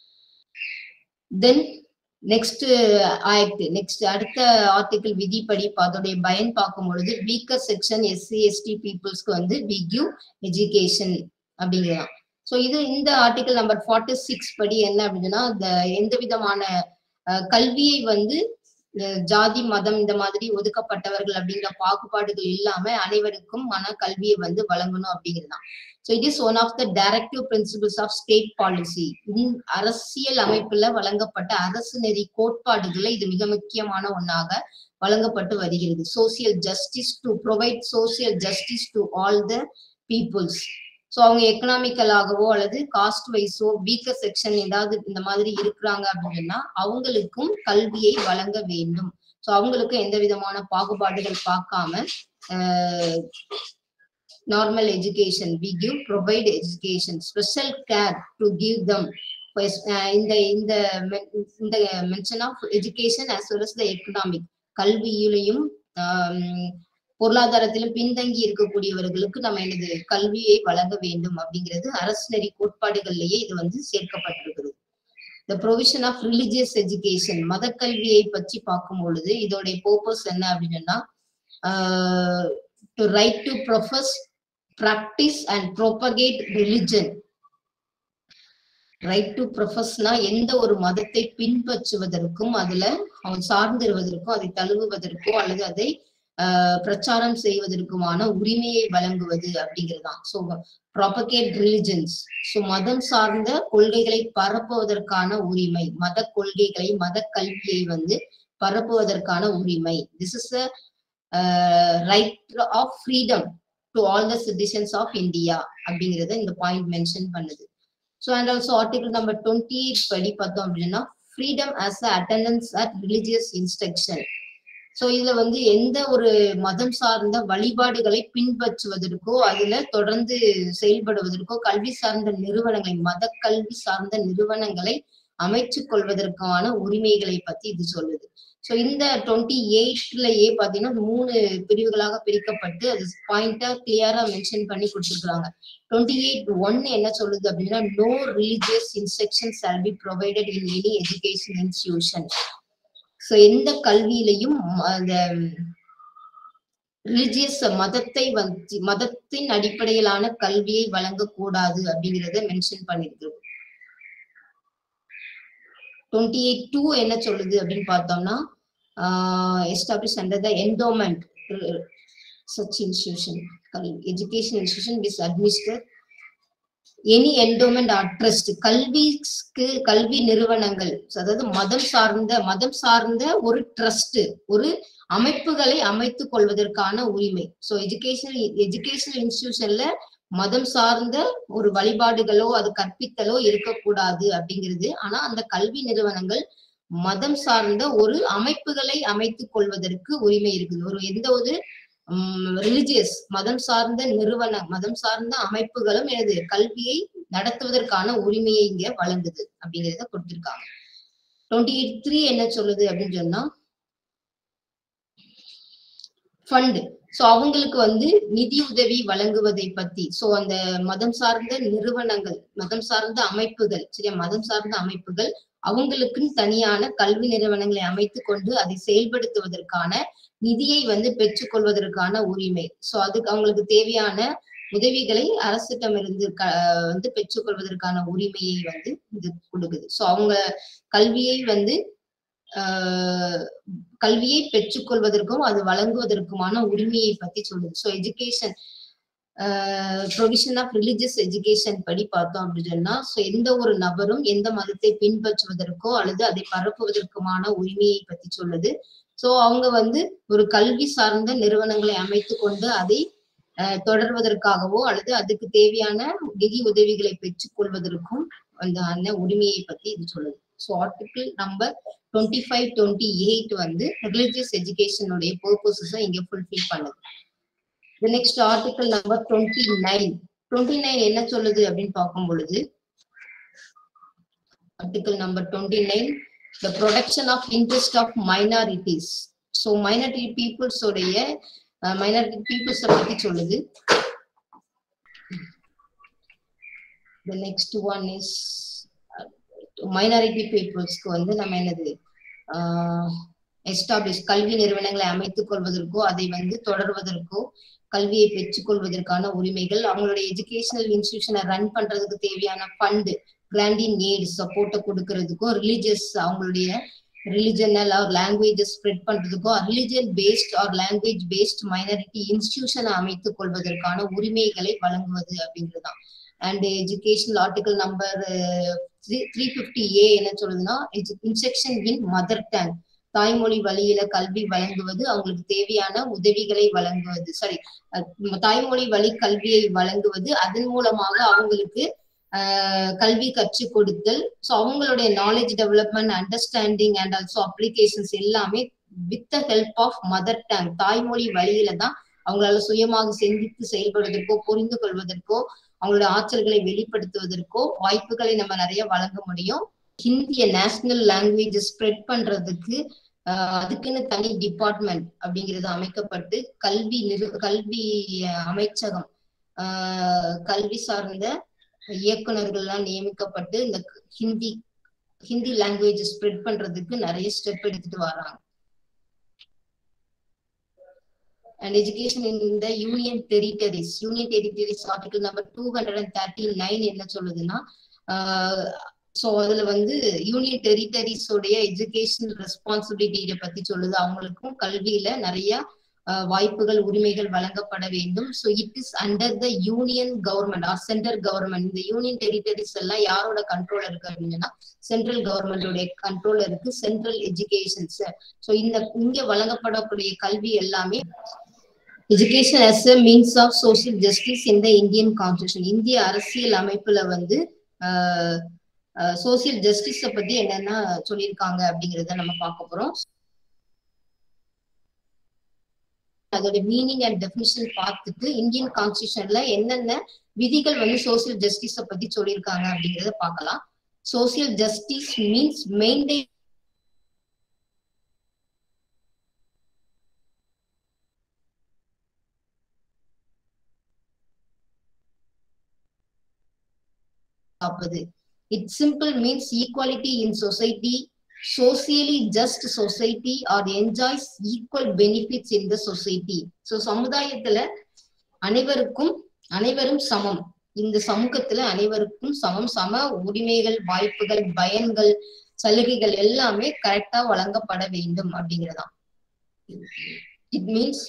[SPEAKER 1] தென் நெக்ஸ்ட் ஆக்ட் நெக்ஸ்ட் அடுத்த ஆர்டிகிள் விதிப்படி அதோடைய பயன் பார்க்கும் பொழுது வீக்கர் செக்ஷன் எஸ்சி எஸ்டி பீப்புள்ஸ்க்கு வந்து வி கிவ் எஜுகேஷன் அப்படிங்கிறதான் ஸோ இது இந்த ஆர்டிகிள் நம்பர் ஃபார்ட்டி சிக்ஸ் படி என்ன அப்படின்னா இந்த எந்த விதமான அஹ், கல்வியை வந்து அஹ், ஜாதி மதம் இந்த மாதிரி ஒதுக்கப்பட்டவர்கள் அப்படிங்கிற பாகுபாடுகள் இல்லாம அனைவருக்கும் மன கல்வியை வந்து வழங்கணும் அப்படிங்கிறதுதான் so it is one of the directive principles of state policy அரசியல் அமைப்புல வழங்கப்பட்ட அரசு நெறி கோட்பாடுகளை இது மிக முக்கியமான ஒன்னாக வழங்கப்பட்டு வருகிறது social justice to provide social justice to all the peoples so அவங்க எக்கனாமிக்கலாகவோ அல்லது காஸ்ட் வைஸோ வீக்கர் செக்ஷன் ஏதாவது இந்த மாதிரி இருக்கிறாங்க அப்படின்னா அவங்களுக்கும் கல்வியை வழங்க வேண்டும் ஸோ அவங்களுக்கு எந்த விதமான பாகுபாடுகள் பார்க்காம normal education we give provide education special care to give them இந்த இந்த men- இந்த mention of education as well as the economic கல்வியிலையும் ஆம், பொருளாதாரத்திலும் பின்தங்கி இருக்கக்கூடியவர்களுக்கு நம்ம எனது கல்வியை வழங்க வேண்டும் அப்படிங்கிறது அரசு நெறி கோட்பாடுகள்லயே இது வந்து சேர்க்கப்பட்டிருக்கிறது the provision of religious education மத கல்வியை பற்றி பார்க்கும் பொழுது இதோடைய பர்பஸ் என்ன அப்படின்னா to right to profess practice and propagate religion right to ப்ரொஃபஸ்னா எந்த ஒரு மதத்தை பின்பற்றுவதற்கும் அதுல அவன் சார்ந்திருவதற்கும் அதை தழுவுவதற்கோ அல்லது அதை பிரச்சாரம் செய்வதற்குமான உரிமையை வழங்குவது அப்படிங்கிறதுதான் ஸோ ப்ராபகேட் ரிலிஜன்ஸ் ஸோ மதம் சார்ந்த கொள்கைகளை பரப்புவதற்கான உரிமை மத கொள்கைகளை மத கல்வியை வந்து பரப்புவதற்கான உரிமை this is a right of freedom to all the citizens of India அப்படிங்கறத இந்த பாயிண்ட் மென்ஷன் பண்ணுது so and also article number twenty eight படி பார்த்தோம் அப்படின்னா freedom as a attendance at religious instruction so இதுல வந்து எந்த ஒரு மதம் சார்ந்த வழிபாடுகளை பின்பற்றுவதற்கோ அதுல தொடர்ந்து செயல்படுவதற்கோ கல்வி சார்ந்த நிறுவனங்களை மத கல்வி சார்ந்த நிறுவனங்களை அமைச்சு கொள்வதற்கான உரிமைகளை பத்தி இது சொல்லுது ஸோ இந்த டுவெண்ட்டி எயிட்லயே பாத்தீங்கன்னா மூணு பிரிவுகளாக பிரிக்கப்பட்டு அது பாயிண்டா கிளியரா மென்ஷன் பண்ணி கொடுத்துருக்காங்க டுவெண்ட்டி எயிட் ஒன் என்ன சொல்லுது அப்படின்னா no religious instruction shall be provided in any education institution so எந்த கல்வியிலையும் அந்த ரிலிஜியஸ் மதத்தை வந்து மதத்தின் அடிப்படையிலான கல்வியை வழங்கக்கூடாது அப்படிங்கிறத மென்ஷன் பண்ணிருக்கு டுவெண்ட்டி எயிட் டூ என்ன சொல்லுது அப்படின்னு பார்த்தோம்னா establish under the endowment such institution education institution which administer any endowment or trust கல்விக்கு கல்வி நிறுவனங்கள் அதாவது மதம் சார்ந்த மதம் சார்ந்த ஒரு ட்ரஸ்ட் ஒரு அமைப்புகளை அமைத்துக் கொள்வதற்கான உரிமை ஸோ எஜுகேஷனல் எஜுகேஷனல் இன்ஸ்டிடியூஷன்ல மதம் சார்ந்த ஒரு வழிபாடுகளோ அது கற்பித்தலோ இருக்கக்கூடாது அப்படிங்கிறது ஆனா அந்த கல்வி நிறுவனங்கள் மதம் சார்ந்த ஒரு அமைப்புகளை அமைத்துக் கொள்வதற்கு உரிமை இருக்குது ஒரு எந்த ஒரு ரிலிஜியஸ் மதம் சார்ந்த நிறுவன மதம் சார்ந்த அமைப்புகளும் எனது கல்வியை நடத்துவதற்கான உரிமையை இங்க வழங்குது அப்படிங்கிறத கொடுத்திருக்காங்க டுவெண்ட்டி எயிட் த்ரீ என்ன சொல்லுது அப்படின்னு சொன்னா ஃபண்டு சோ அவங்களுக்கு வந்து நிதி உதவி வழங்குவதை பத்தி சோ அந்த மதம் சார்ந்த நிறுவனங்கள் மதம் சார்ந்த அமைப்புகள் சரியா மதம் சார்ந்த அமைப்புகள் அவங்களுக்குன்னு தனியான கல்வி நிறுவனங்களை அமைத்து கொண்டு அதை செயல்படுத்துவதற்கான நிதியை வந்து பெற்றுக்கொள்வதற்கான உரிமை சோ அதுக்கு அவங்களுக்கு தேவையான உதவிகளை அரசிடமிருந்து க வந்து பெற்றுக்கொள்வதற்கான உரிமையை வந்து இது கொடுக்குது சோ அவங்க கல்வியை வந்து ஆஹ் கல்வியை பெற்றுக்கொள்வதற்கும் அது வழங்குவதற்குமான உரிமையை பத்தி சொல்லுது so education provision of religious education படி பார்த்தோம் அப்படின்னு சொன்னா ஸோ எந்த ஒரு நபரும் எந்த மதத்தை பின்பற்றுவதற்கோ அல்லது அதை பரப்புவதற்குமான உரிமையை பத்தி சொல்லுது ஸோ அவங்க வந்து ஒரு கல்வி சார்ந்த நிறுவனங்களை அமைத்து கொண்டு அதை தொடர்வதற்காகவோ அல்லது அதுக்கு தேவையான நிதி உதவிகளை பெற்றுக்கொள்வதற்கும் அந்த அந்த உரிமையை பத்தி இது சொல்லுது so article number twenty five twenty eight வந்து ரிலிஜியஸ் எஜுகேஷனுடைய பர்பஸஸை இங்க ஃபுல்ஃபில் பண்ணுது next article number twenty nine twenty nine என்ன சொல்லுது அப்படின்னு பார்க்கும் பொழுது article number twenty nine the protection of interest of minorities so minority peoples உடைய மைனாரிட்டி பீப்புள்ஸை பத்தி சொல்லுது the next one is minority பீப்புள்ஸ்க்கு வந்து நம்ம என்னது எஸ்டாப்ளிஷ் கல்வி நிறுவனங்களை அமைத்துக் கொள்வதற்கோ அதை வந்து தொடர்வதற்கோ கல்வியை பெற்றுக்கொள்வதற்கான உரிமைகள் அவங்களுடைய எஜுகேஷனல் இன்ஸ்டிடியூஷனை ரன் பண்றதுக்கு தேவையான ஃபண்டு கிராண்டின் நீட் சப்போர்ட்டை கொடுக்கறதுக்கும் ரிலீஜியஸ் அவங்களுடைய ரிலிஜனல் ஆர் லாங்குவேஜஸ் ஸ்ப்ரெட் பண்றதுக்கோ religion based or language based minority இன்ஸ்டிடியூஷனை அமைத்துக் கொள்வதற்கான உரிமைகளை வழங்குவது அப்படிங்கிறதுதான் and educational article number three fifty A என்ன சொல்லுதுன்னா இன்ஸ்ட்ரக்ஷன் இன் மதர் டங் தாய்மொழி வழியில கல்வி வழங்குவது அவங்களுக்கு தேவையான உதவிகளை வழங்குவது சாரி தாய்மொழி வழி கல்வியை வழங்குவது அதன் மூலமாக அவங்களுக்கு கல்வி கற்றுக் கொடுத்தல் ஸோ அவங்களுடைய knowledge development understanding and also applications எல்லாமே with the help of mother tongue தாய்மொழி வழியில தான் அவங்களால சுயமாக சிந்தித்து செயல்படுவதற்கோ புரிந்து கொள்வதற்கோ அவங்களோட ஆற்றல்களை வெளிப்படுத்துவதற்கோ வாய்ப்புகளை நம்ம நிறைய வழங்க முடியும் ஹிந்திய நேஷனல் லாங்குவேஜ் ஸ்ப்ரெட் பண்றதுக்கு அதுக்குன்னு தனி டிபார்ட்மெண்ட் அப்படிங்கிறது அமைக்கப்பட்டு கல்வி நிறு கல்வி அமைச்சகம் ஆஹ் கல்வி சார்ந்த இயக்குநர்கள்லாம் நியமிக்கப்பட்டு இந்த ஹிந்தி ஹிந்தி லாங்குவேஜ் ஸ்ப்ரெட் பண்றதுக்கு நிறைய ஸ்டெப் எடுத்துட்டு வராங்க and education in the union territories union territories article number 239 என்ன சொல்லுதுன்னா சோ அதுல வந்து யூனியன் டெரிட்டரிஸ் உடைய எஜுகேஷனல் ரெஸ்பான்சிபிலிட்டியை பத்தி சொல்லுது அவங்களுக்கும் கல்வியில நிறைய வாய்ப்புகள் உரிமைகள் வழங்கப்பட வேண்டும் so it is under the union government or central government இந்த யூனியன் டெரிட்டரிஸ் எல்லாம் யாரோட கண்ட்ரோல் இருக்கு அப்படின்னா சென்ட்ரல் கவர்மெண்டோட கண்ட்ரோல் இருக்கு சென்ட்ரல் எஜுகேஷன்ஸ் ஸோ இந்த இங்க வழங்கப்படக்கூடிய கல்வி எல்லாமே education as a means of social justice இந்த இந்தியன் கான்ஸ்டியூஷன் இந்திய அரசியல் அமைப்புல வந்து சோசியல் ஜஸ்டிஸ பத்தி என்னென்ன சொல்லியிருக்காங்க அப்படிங்கறத நம்ம பார்க்க போறோம் அதோட மீனிங் அண்ட் டெபினிஷன் பார்த்துட்டு இந்தியன் கான்ஸ்டியூஷன்ல என்னென்ன விதிகள் வந்து சோசியல் ஜஸ்டிஸ பத்தி சொல்லியிருக்காங்க அப்படிங்கறத பார்க்கலாம் சோசியல் ஜஸ்டிஸ் மீன்ஸ் மெயின்டைன் காப்பது it simple means equality in society socially just society or enjoys equal benefits in the society so சமுதாயத்துல அனைவருக்கும் அனைவரும் சமம் இந்த சமூகத்துல அனைவருக்கும் சமம் சம உரிமைகள் வாய்ப்புகள் பயன்கள் சலுகைகள் எல்லாமே கரெக்டா வழங்கப்பட வேண்டும் அப்படிங்கிறதான் it means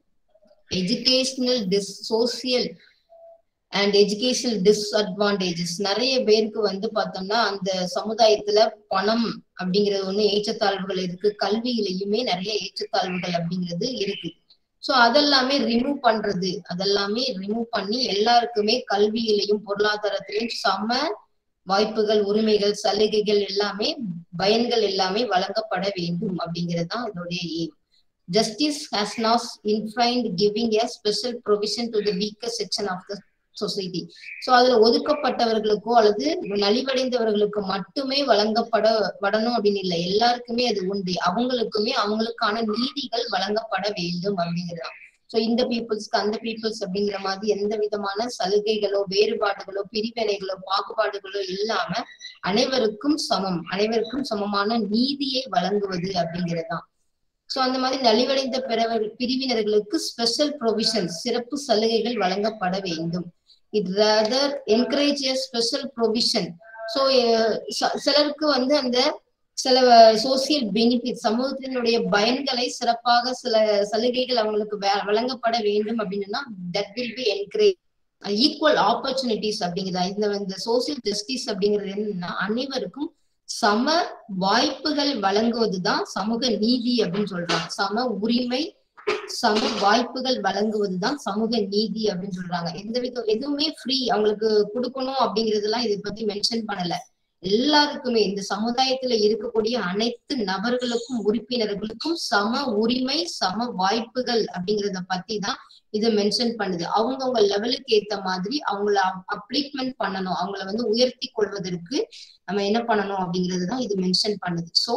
[SPEAKER 1] educational dis social and educational disadvantages நிறைய பேருக்கு வந்து பார்த்தோம்னா அந்த சமுதாயத்துல பணம் அப்படிங்கிறது ஒண்ணு ஏற்றத்தாழ்வுகள் இருக்கு கல்வியிலையுமே நிறைய ஏற்றத்தாழ்வுகள் அப்படிங்கிறது இருக்கு ஸோ அதெல்லாமே ரிமூவ் பண்றது அதெல்லாமே ரிமூவ் பண்ணி எல்லாருக்குமே கல்வியிலையும் பொருளாதாரத்திலையும் சம வாய்ப்புகள் உரிமைகள் சலுகைகள் எல்லாமே பயன்கள் எல்லாமே வழங்கப்பட வேண்டும் அப்படிங்கிறது தான் இதோடைய aim justice has not confined giving a special provision to the weaker section of the society so அதுல ஒதுக்கப்பட்டவர்களுக்கோ அல்லது நலிவடைந்தவர்களுக்கு மட்டுமே வழங்கப்பட படணும் அப்படின்னு இல்லை எல்லாருக்குமே அது உண்டு அவங்களுக்குமே அவங்களுக்கான நீதிகள் வழங்கப்பட வேண்டும் அப்படிங்கிறதான் சோ இந்த பீப்புள்ஸ்க்கு அந்த பீப்புள்ஸ் அப்படிங்கிற மாதிரி எந்த விதமான சலுகைகளோ வேறுபாடுகளோ பிரிவினைகளோ பாகுபாடுகளோ இல்லாம அனைவருக்கும் சமம் அனைவருக்கும் சமமான நீதியை வழங்குவது அப்படிங்கிறதுதான் சோ அந்த மாதிரி நலிவடைந்த பிறவர் பிரிவினர்களுக்கு ஸ்பெஷல் ப்ரொவிஷன் சிறப்பு சலுகைகள் வழங்கப்பட வேண்டும் it rather encourage a special provision so சிலருக்கு வந்து அந்த சில சோசியல் பெனிஃபிட் சமூகத்தினுடைய பயன்களை சிறப்பாக சில சலுகைகள் அவங்களுக்கு வழங்கப்பட வேண்டும் அப்படின்னா that will be encourage equal opportunities அப்படிங்கிறதா இந்த இந்த சோசியல் ஜஸ்டிஸ் அப்படிங்கிறது என்னன்னா அனைவருக்கும் சம வாய்ப்புகள் வழங்குவதுதான் சமூக நீதி அப்படின்னு சொல்றாங்க சம உரிமை சம வாய்ப்புகள் வழங்குவதுதான் சமூக நீதி அப்படின்னு சொல்றாங்க எந்த வித எதுவுமே ஃப்ரீ அவங்களுக்கு கொடுக்கணும் அப்படிங்கறதெல்லாம் இதை பத்தி மென்ஷன் பண்ணல எல்லாருக்குமே இந்த சமுதாயத்துல இருக்கக்கூடிய அனைத்து நபர்களுக்கும் உறுப்பினர்களுக்கும் சம உரிமை சம வாய்ப்புகள் அப்படிங்கறத பத்தி தான் இதை மென்ஷன் பண்ணுது அவங்கவுங்க லெவலுக்கு ஏத்த மாதிரி அவங்கள அப்ளிக்மெண்ட் பண்ணணும் அவங்கள வந்து உயர்த்தி கொள்வதற்கு நம்ம என்ன பண்ணணும் அப்படிங்கிறது தான் இது மென்ஷன் பண்ணுது ஸோ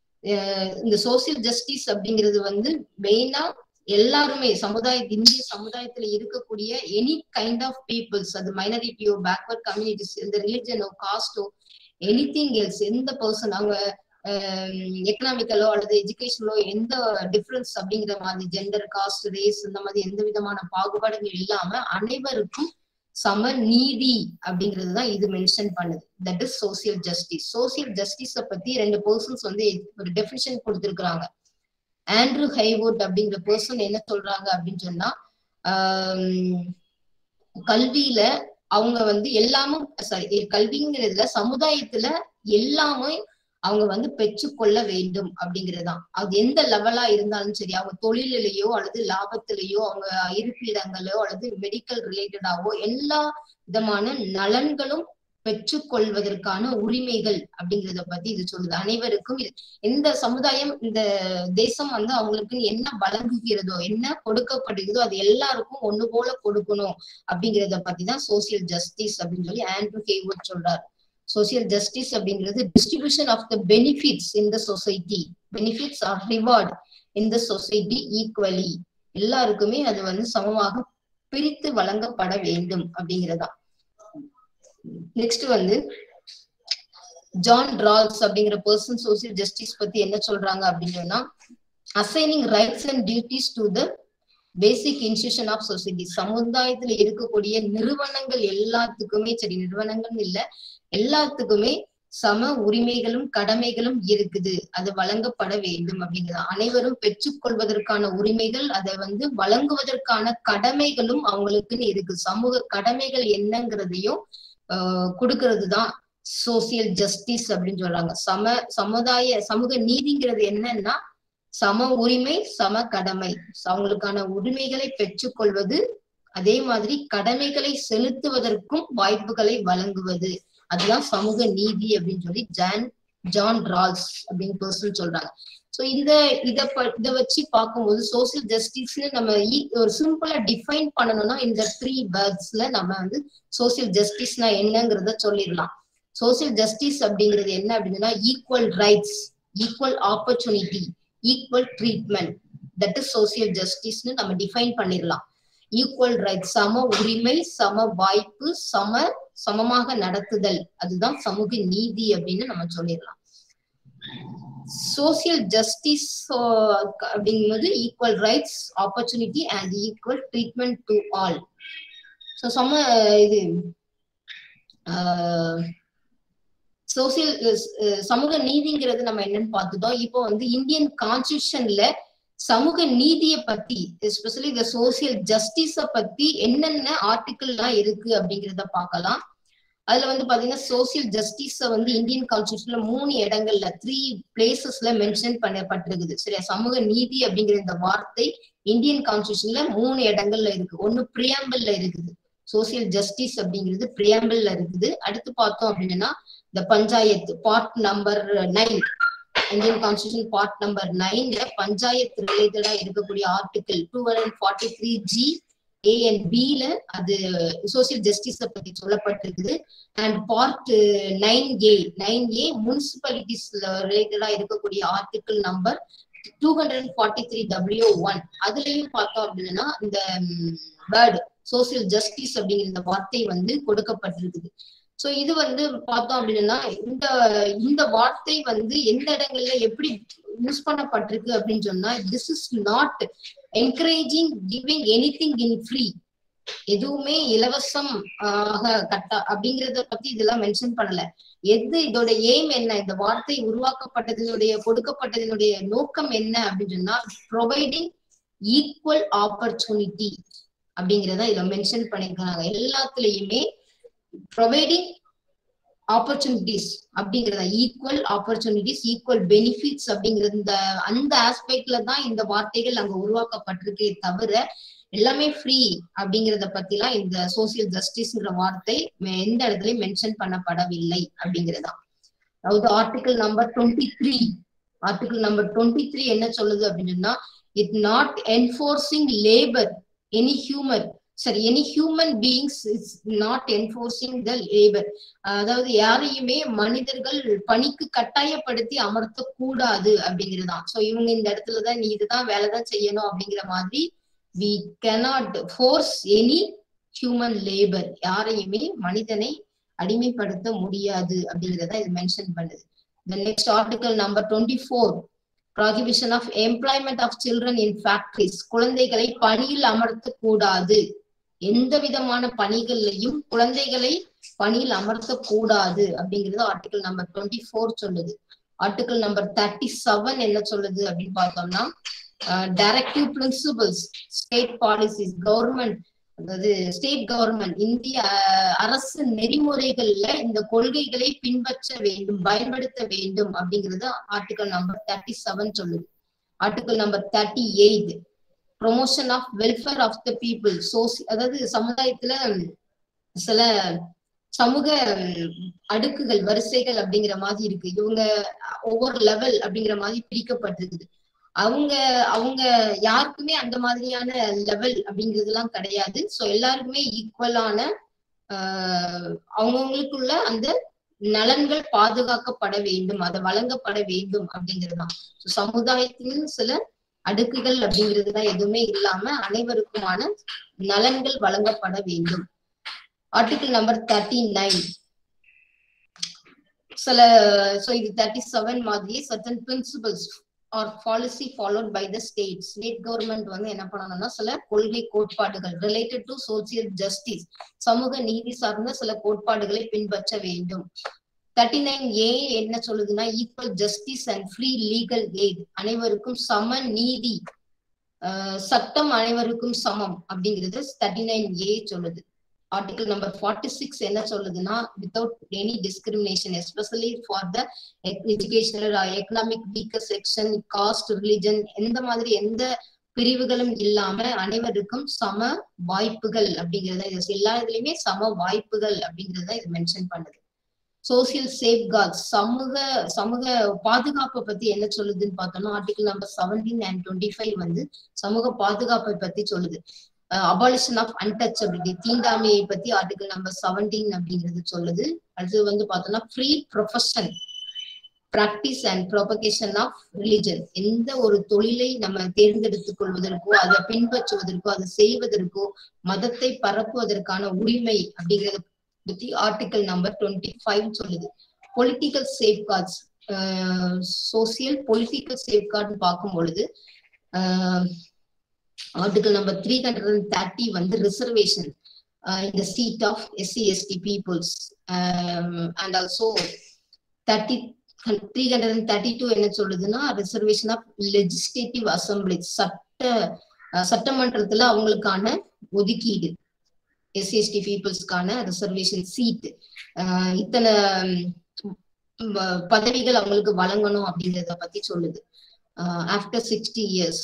[SPEAKER 1] இந்த சோசியல் ஜஸ்டிஸ் அப்படிங்கிறது வந்து மெயினா எல்லாருமே சமுதாய இந்திய சமுதாயத்துல இருக்கக்கூடிய எனி கைண்ட் ஆஃப் பீப்புள்ஸ் அது மைனாரிட்டியோ பேக்வர்ட் கம்யூனிட்டிஸ் இந்த ரிலிஜனோ காஸ்டோ எனி திங் எல்ஸ் எந்த பர்சன் அவங்க எக்கனாமிக்கலோ அல்லது எஜுகேஷனலோ எந்த டிஃபரன்ஸ் அப்படிங்கிற மாதிரி ஜெண்டர் காஸ்ட் ரேஸ் இந்த மாதிரி எந்த விதமான பாகுபாடுகள் இல்லாம அனைவருக்கும் சம நீதி அப்படிங்கிறது தான் இது மென்ஷன் பண்ணுது that is social justice social ஜஸ்டிஸ பத்தி ரெண்டு பர்சன்ஸ் வந்து ஒரு டெபினிஷன் கொடுத்திருக்கிறாங்க ஆண்ட்ரூ ஹைவோட் அப்படிங்கிற பர்சன் என்ன சொல்றாங்க அப்படின்னு சொன்னா கல்வியில அவங்க வந்து எல்லாமும் சாரி கல்விங்கிறதுல சமுதாயத்துல எல்லாமே அவங்க வந்து பெற்றுக்கொள்ள வேண்டும் அப்படிங்கறதுதான் அது எந்த லெவலா இருந்தாலும் சரி அவங்க தொழிலிலேயோ அல்லது லாபத்திலேயோ அவங்க இருப்பிடங்களோ அல்லது மெடிக்கல் ரிலேட்டடாவோ எல்லா விதமான நலன்களும் பெற்றுக்கொள்வதற்கான உரிமைகள் அப்படிங்கிறத பத்தி இது சொல்லுது அனைவருக்கும் எந்த சமுதாயம் இந்த தேசம் வந்து அவங்களுக்கு என்ன வழங்குகிறதோ என்ன கொடுக்கப்படுகிறதோ அது எல்லாருக்கும் ஒண்ணு போல கொடுக்கணும் அப்படிங்கிறத பத்தி தான் சோசியல் ஜஸ்டிஸ் அப்படின்னு சொல்லி ஆண்ட்ரூ ஹேவுட் சொல்றாரு சோசியல் ஜஸ்டிஸ் அப்படிங்கிறது distribution of the benefits in the society benefits or reward in the society equally எல்லாருக்குமே அது வந்து சமமாக பிரித்து வழங்கப்பட வேண்டும் அப்படிங்கிறதா நெக்ஸ்ட் வந்து ஜான் ரால்ஸ் அப்படிங்கிற பர்சன் சோசியல் ஜஸ்டிஸ் பத்தி என்ன சொல்றாங்க அப்படின்னா assigning rights and duties to the basic institution of society சமுதாயத்துல இருக்கக்கூடிய நிறுவனங்கள் எல்லாத்துக்குமே சரி நிறுவனங்கள் இல்ல எல்லாத்துக்குமே சம உரிமைகளும் கடமைகளும் இருக்குது அது வழங்கப்பட வேண்டும் அப்படிங்கிறது அனைவரும் பெற்றுக்கொள்வதற்கான உரிமைகள் அதை வந்து வழங்குவதற்கான கடமைகளும் அவங்களுக்குன்னு இருக்கு சமூக கடமைகள் என்னங்கிறதையும் ஆஹ் கொடுக்கறது தான் சோசியல் ஜஸ்டிஸ் அப்படின்னு சொல்றாங்க சம சமுதாய சமூக நீதிங்கிறது என்னன்னா சம உரிமை சம கடமை அவங்களுக்கான உரிமைகளை பெற்றுக்கொள்வது அதே மாதிரி கடமைகளை செலுத்துவதற்கும் வாய்ப்புகளை வழங்குவது அதுதான் சமூக நீதி அப்படின்னு சொல்லி ஜான் ஜான் ரால்ஸ் அப்படின்னு பர்சன் சொல்றாங்க சோ இந்த இத இத வச்சு பார்க்கும்போது சோசியல் ஜஸ்டிஸ்னு நம்ம ஒரு சிம்பிளா டிஃபைன் பண்ணணும்னா இந்த த்ரீ வேர்ட்ஸ்ல நம்ம வந்து சோசியல் ஜஸ்டிஸ்னா என்னங்கிறத சொல்லிடலாம் சோசியல் ஜஸ்டிஸ் அப்படிங்கிறது என்ன அப்படின்னா equal rights equal opportunity equal treatment that is social ஜஸ்டிஸ்னு நம்ம டிஃபைன் பண்ணிடலாம் ஈக்குவல் ரைட் சம உரிமை சம வாய்ப்பு சம சமமாக நடத்துதல் அதுதான் சமூக நீதி அப்படின்னு நம்ம சொல்லிடலாம் சோசியல் ஜஸ்டிஸ் அப்படிங்கும்போது equal rights opportunity and equal treatment to all so சம இது சோசியல் சமூக நீதிங்கிறது நம்ம என்னன்னு பார்த்துட்டோம் இப்போ வந்து இந்தியன் கான்ஸ்டியூஷன்ல சமூக நீதியை பத்தி எஸ்பெஷலி இந்த சோசியல் ஜஸ்டிஸ பத்தி என்னென்ன ஆர்டிக்கிள்லாம் இருக்கு அப்படிங்கிறத பார்க்கலாம் அதுல வந்து பாத்தீங்கன்னா சோசியல் ஜஸ்டிஸ வந்து இந்தியன் கான்ஸ்டியூஷன்ல மூணு இடங்கள்ல த்ரீ பிளேசஸ்ல மென்ஷன் பண்ணப்பட்டிருக்குது சரியா சமூக நீதி அப்படிங்கிற இந்த வார்த்தை இந்தியன் கான்ஸ்டியூஷன்ல மூணு இடங்கள்ல இருக்கு ஒன்னு பிரியாம்பிள்ல இருக்குது சோசியல் ஜஸ்டிஸ் அப்படிங்கிறது பிரியாம்பிள்ல இருக்குது அடுத்து பார்த்தோம் அப்படின்னா இந்த panchayat part number nine Indian constitution part number நைன்ல பஞ்சாயத்து ரிலேட்டடா இருக்கக்கூடிய article two hundred forty three G A and பில அது சோசியல் ஜஸ்டிஸ பத்தி சொல்லப்பட்டிருக்குது and part nine A nine A முனிசிபாலிட்டிஸ்ல ரிலேட்டடா இருக்கக்கூடிய article number two hundred forty three W one அதுலயும் பார்த்தோம் அப்படின்னா இந்த வேர்டு சோசியல் ஜஸ்டிஸ் அப்படிங்கிற இந்த வார்த்தை வந்து கொடுக்கப்பட்டிருக்குது சோ இது வந்து பார்த்தோம் அப்படின்னா இந்த இந்த வார்த்தை வந்து எந்த இடங்கள்ல எப்படி யூஸ் பண்ணப்பட்டிருக்கு அப்படின்னு சொன்னா this is not encouraging giving anything in free எதுவுமே இலவசம் ஆக கட்டா அப்படிங்கறத பத்தி இதெல்லாம் மென்ஷன் பண்ணல எது இதோட எய்ம் என்ன இந்த வார்த்தை உருவாக்கப்பட்டதனுடைய கொடுக்கப்பட்டதனுடைய நோக்கம் என்ன அப்படின்னு சொன்னா ப்ரொவைடிங் ஈக்குவல் ஆப்பர்ச்சுனிட்டி அப்படிங்கறத இதுல மென்ஷன் பண்ணிருக்காங்க எல்லாத்துலயுமே ப்ரொவைடிங் ஆப்பர்ச்சுனிட்டிஸ் அப்படிங்கறத ஈக்குவல் ஆப்பர்ச்சுனிட்டிஸ் ஈக்குவல் பெனிஃபிட்ஸ் அப்படிங்கிறது இந்த அந்த ஆஸ்பெக்ட்ல தான் இந்த வார்த்தைகள் அங்க உருவாக்கப்பட்டிருக்கே தவிர எல்லாமே ஃப்ரீ அப்படிங்கறத பத்திலாம் இந்த சோசியல் ஜஸ்டிஸ்ங்கிற வார்த்தை எந்த இடத்துலயும் மென்ஷன் பண்ணப்படவில்லை அப்படிங்கறதா அதாவது article number twenty three article number twenty three என்ன சொல்லுது அப்படின்னு சொன்னா it not enforcing labour any human சரி any human beings is not enforcing the labour அதாவது யாரையுமே மனிதர்கள் பணிக்கு கட்டாயப்படுத்தி அமர்த்த கூடாது அப்படிங்கிறதுதான் சோ இவங்க இந்த இடத்துலதான் நீ இதுதான் வேலைதான் செய்யணும் அப்படிங்கிற மாதிரி we cannot force any human labour யாரையுமே மனிதனை அடிமைப்படுத்த முடியாது அப்படிங்கிறத இது மென்ஷன் பண்ணுது the next article number 24 prohibition of employment of children in factories குழந்தைகளை பணியில் அமர்த்த கூடாது எந்த விதமான பணிகள்லையும் குழந்தைகளை பணியில் அமர்த்த கூடாது அப்படிங்கிறது ஆர்டிகல் நம்பர் டுவெண்ட்டி ஃபோர் சொல்லுது ஆர்டிகல் நம்பர் தேர்ட்டி செவன் என்ன சொல்லுது அப்படின்னு பார்த்தோம்னா directive principles state policies government அதாவது ஸ்டேட் கவர்மெண்ட் இந்திய அரசு நெறிமுறைகள்ல இந்த கொள்கைகளை பின்பற்ற வேண்டும் பயன்படுத்த வேண்டும் அப்படிங்கிறது ஆர்டிகல் நம்பர் தேர்ட்டி செவன் சொல்லுது article number thirty eight promotion of welfare of the people சோசி அதாவது சமுதாயத்துல சில சமூக அடுக்குகள் வரிசைகள் அப்படிங்கிற மாதிரி இருக்கு இவங்க ஒவ்வொரு லெவல் அப்படிங்கிற மாதிரி பிரிக்கப்பட்டிருக்குது அவங்க அவங்க யாருக்குமே அந்த மாதிரியான லெவல் அப்படிங்கிறதுலாம் கிடையாது ஸோ எல்லாருக்குமே ஈக்குவலான ஆஹ் அவங்கவுங்களுக்குள்ள அந்த நலன்கள் பாதுகாக்கப்பட வேண்டும் அதை வழங்கப்பட வேண்டும் அப்படிங்கிறதுதான் சமுதாயத்தின் சில அடுக்குகள் அப்படிங்கிறதுதான் எதுவுமே இல்லாம அனைவருக்குமான நலன்கள் வழங்கப்பட வேண்டும் ஆர்டிகிள் நம்பர் தேர்ட்டி நைன் சில ஸோ இது தேர்ட்டி செவன் மாதிரி certain principles or policy followed by the state state government வந்து என்ன பண்ணணும்னா சில கொள்கை கோட்பாடுகள் ரிலேட்டட் டு சோசியல் ஜஸ்டிஸ் சமூக நீதி சார்ந்த சில கோட்பாடுகளை பின்பற்ற வேண்டும் தேர்ட்டி நைன் ஏ என்ன சொல்லுதுன்னா equal justice and free legal aid அனைவருக்கும் சம நீதி சட்டம் அனைவருக்கும் சமம் அப்படிங்கிறது தேர்ட்டி நைன் ஏ சொல்லுது ஆர்டிகல் நம்பர் ஃபார்ட்டி சிக்ஸ் என்ன சொல்லுதுன்னா without any discrimination especially for the educational economic weaker section caste religion எந்த மாதிரி எந்த பிரிவுகளும் இல்லாம அனைவருக்கும் சம வாய்ப்புகள் அப்படிங்கறத இது எல்லா இதுலயுமே சம வாய்ப்புகள் அப்படிங்கறத இது மென்ஷன் பண்ணுது சோசியல் சேஃப்கார்ட் சமூக சமூக பாதுகாப்பை பத்தி என்ன சொல்லுதுன்னு பார்த்தோம்னா article number seventeen and twenty five வந்து சமூக பாதுகாப்பை பத்தி சொல்லுது அபாலிஷன் ஆஃப் அன்டச்சபிலிட்டி தீண்டாமையை பத்தி ஆர்டிகல் நம்பர் செவன்டீன் அப்படிங்கிறது சொல்லுது அடுத்து வந்து பார்த்தோம்னா free profession practice and propagation of religion எந்த ஒரு தொழிலை நம்ம தேர்ந்தெடுத்துக் கொள்வதற்கோ அதை பின்பற்றுவதற்கோ அதை செய்வதற்கோ மதத்தை பரப்புவதற்கான உரிமை அப்படிங்கறத பத்தி ஆர்டிகல் நம்பர் டுவெண்ட்டி ஃபைவ் சொல்லுது பொலிட்டிக்கல் சேஃப்கார்ட்ஸ் சோசியல் பொலிட்டிக்கல் சேஃப்கார்ட்னு பார்க்கும் பொழுது article number three hundred and thirty வந்து ரிசர்வேஷன் இந்த seat of SC ST peoples and also thirty three hundred and thirty two என்ன சொல்லுதுன்னா ரிசர்வேஷன் ஆஃப் லெஜிஸ்லேட்டிவ் அசம்பிளி சட்ட சட்டமன்றத்துல அவங்களுக்கான ஒதுக்கீடு எஸ்சி எஸ்டி பீப்புள்ஸ்க்கான ரிசர்வேஷன் சீட் இத்தனை பதவிகள் அவங்களுக்கு வழங்கணும் அப்படிங்கிறத பத்தி சொல்லுது after sixty years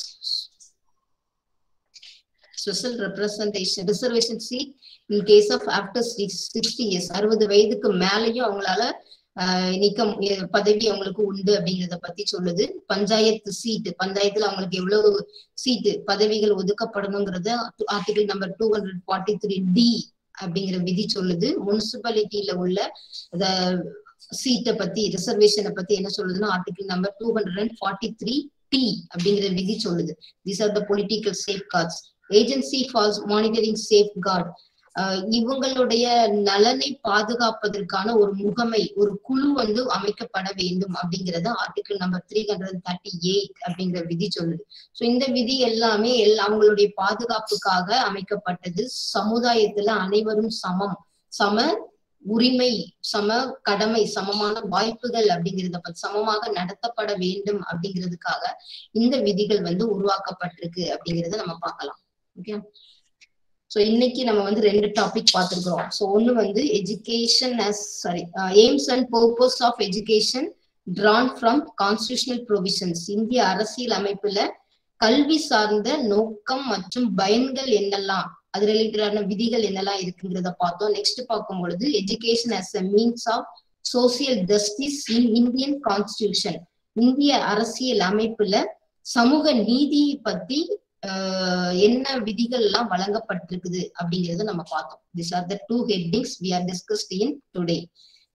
[SPEAKER 1] special representation reservation seat in case of after sixty years அறுபது வயதுக்கு மேலேயும் அவங்களால நீக்கம் பதவி அவங்களுக்கு உண்டு அப்படிங்கிறத பத்தி சொல்லுது பஞ்சாயத்து சீட்டு பஞ்சாயத்துல அவங்களுக்கு எவ்வளவு சீட்டு பதவிகள் ஒதுக்கப்படணுங்கிறத article number two hundred forty three D அப்படிங்கிற விதி சொல்லுது முனிசிபாலிட்டியில உள்ள சீட்டை பத்தி ரிசர்வேஷனை பத்தி என்ன சொல்லுதுன்னா article number two hundred and forty three D அப்படிங்கிற விதி சொல்லுது these are the political safeguards agency for monitoring safeguard இவங்களுடைய நலனை பாதுகாப்பதற்கான ஒரு முகமை ஒரு குழு வந்து அமைக்கப்பட வேண்டும் அப்படிங்கறத article number three hundred thirty eight அப்படிங்கிற விதி சொல்லுது ஸோ இந்த விதி எல்லாமே எல்லா அவங்களுடைய பாதுகாப்புக்காக அமைக்கப்பட்டது சமுதாயத்துல அனைவரும் சமம் சம உரிமை சம கடமை சமமான வாய்ப்புகள் அப்படிங்கிறத பத்தி சமமாக நடத்தப்பட வேண்டும் அப்படிங்கிறதுக்காக இந்த விதிகள் வந்து உருவாக்கப்பட்டிருக்கு அப்படிங்கறத நம்ம பார்க்கலாம் ஓகே ஸோ இன்னைக்கு நம்ம வந்து ரெண்டு டாபிக் பார்த்துருக்குறோம் ஸோ ஒன்று வந்து education as sorry aims and purpose of education drawn from constitutional provisions இந்திய அரசியல் அமைப்புல கல்வி சார்ந்த நோக்கம் மற்றும் பயன்கள் என்னெல்லாம் அது ரிலேட்டடான விதிகள் என்னெல்லாம் இருக்குங்கிறத பார்த்தோம் நெக்ஸ்ட் பார்க்கும் பொழுது education as a means of social justice in Indian constitution இந்திய அரசியல் அமைப்புல சமூக நீதியை பத்தி என்ன விதிகள் எல்லாம் வழங்கப்பட்டிருக்குது அப்படிங்கறத நம்ம பார்த்தோம் this are the two headings we are discussed in today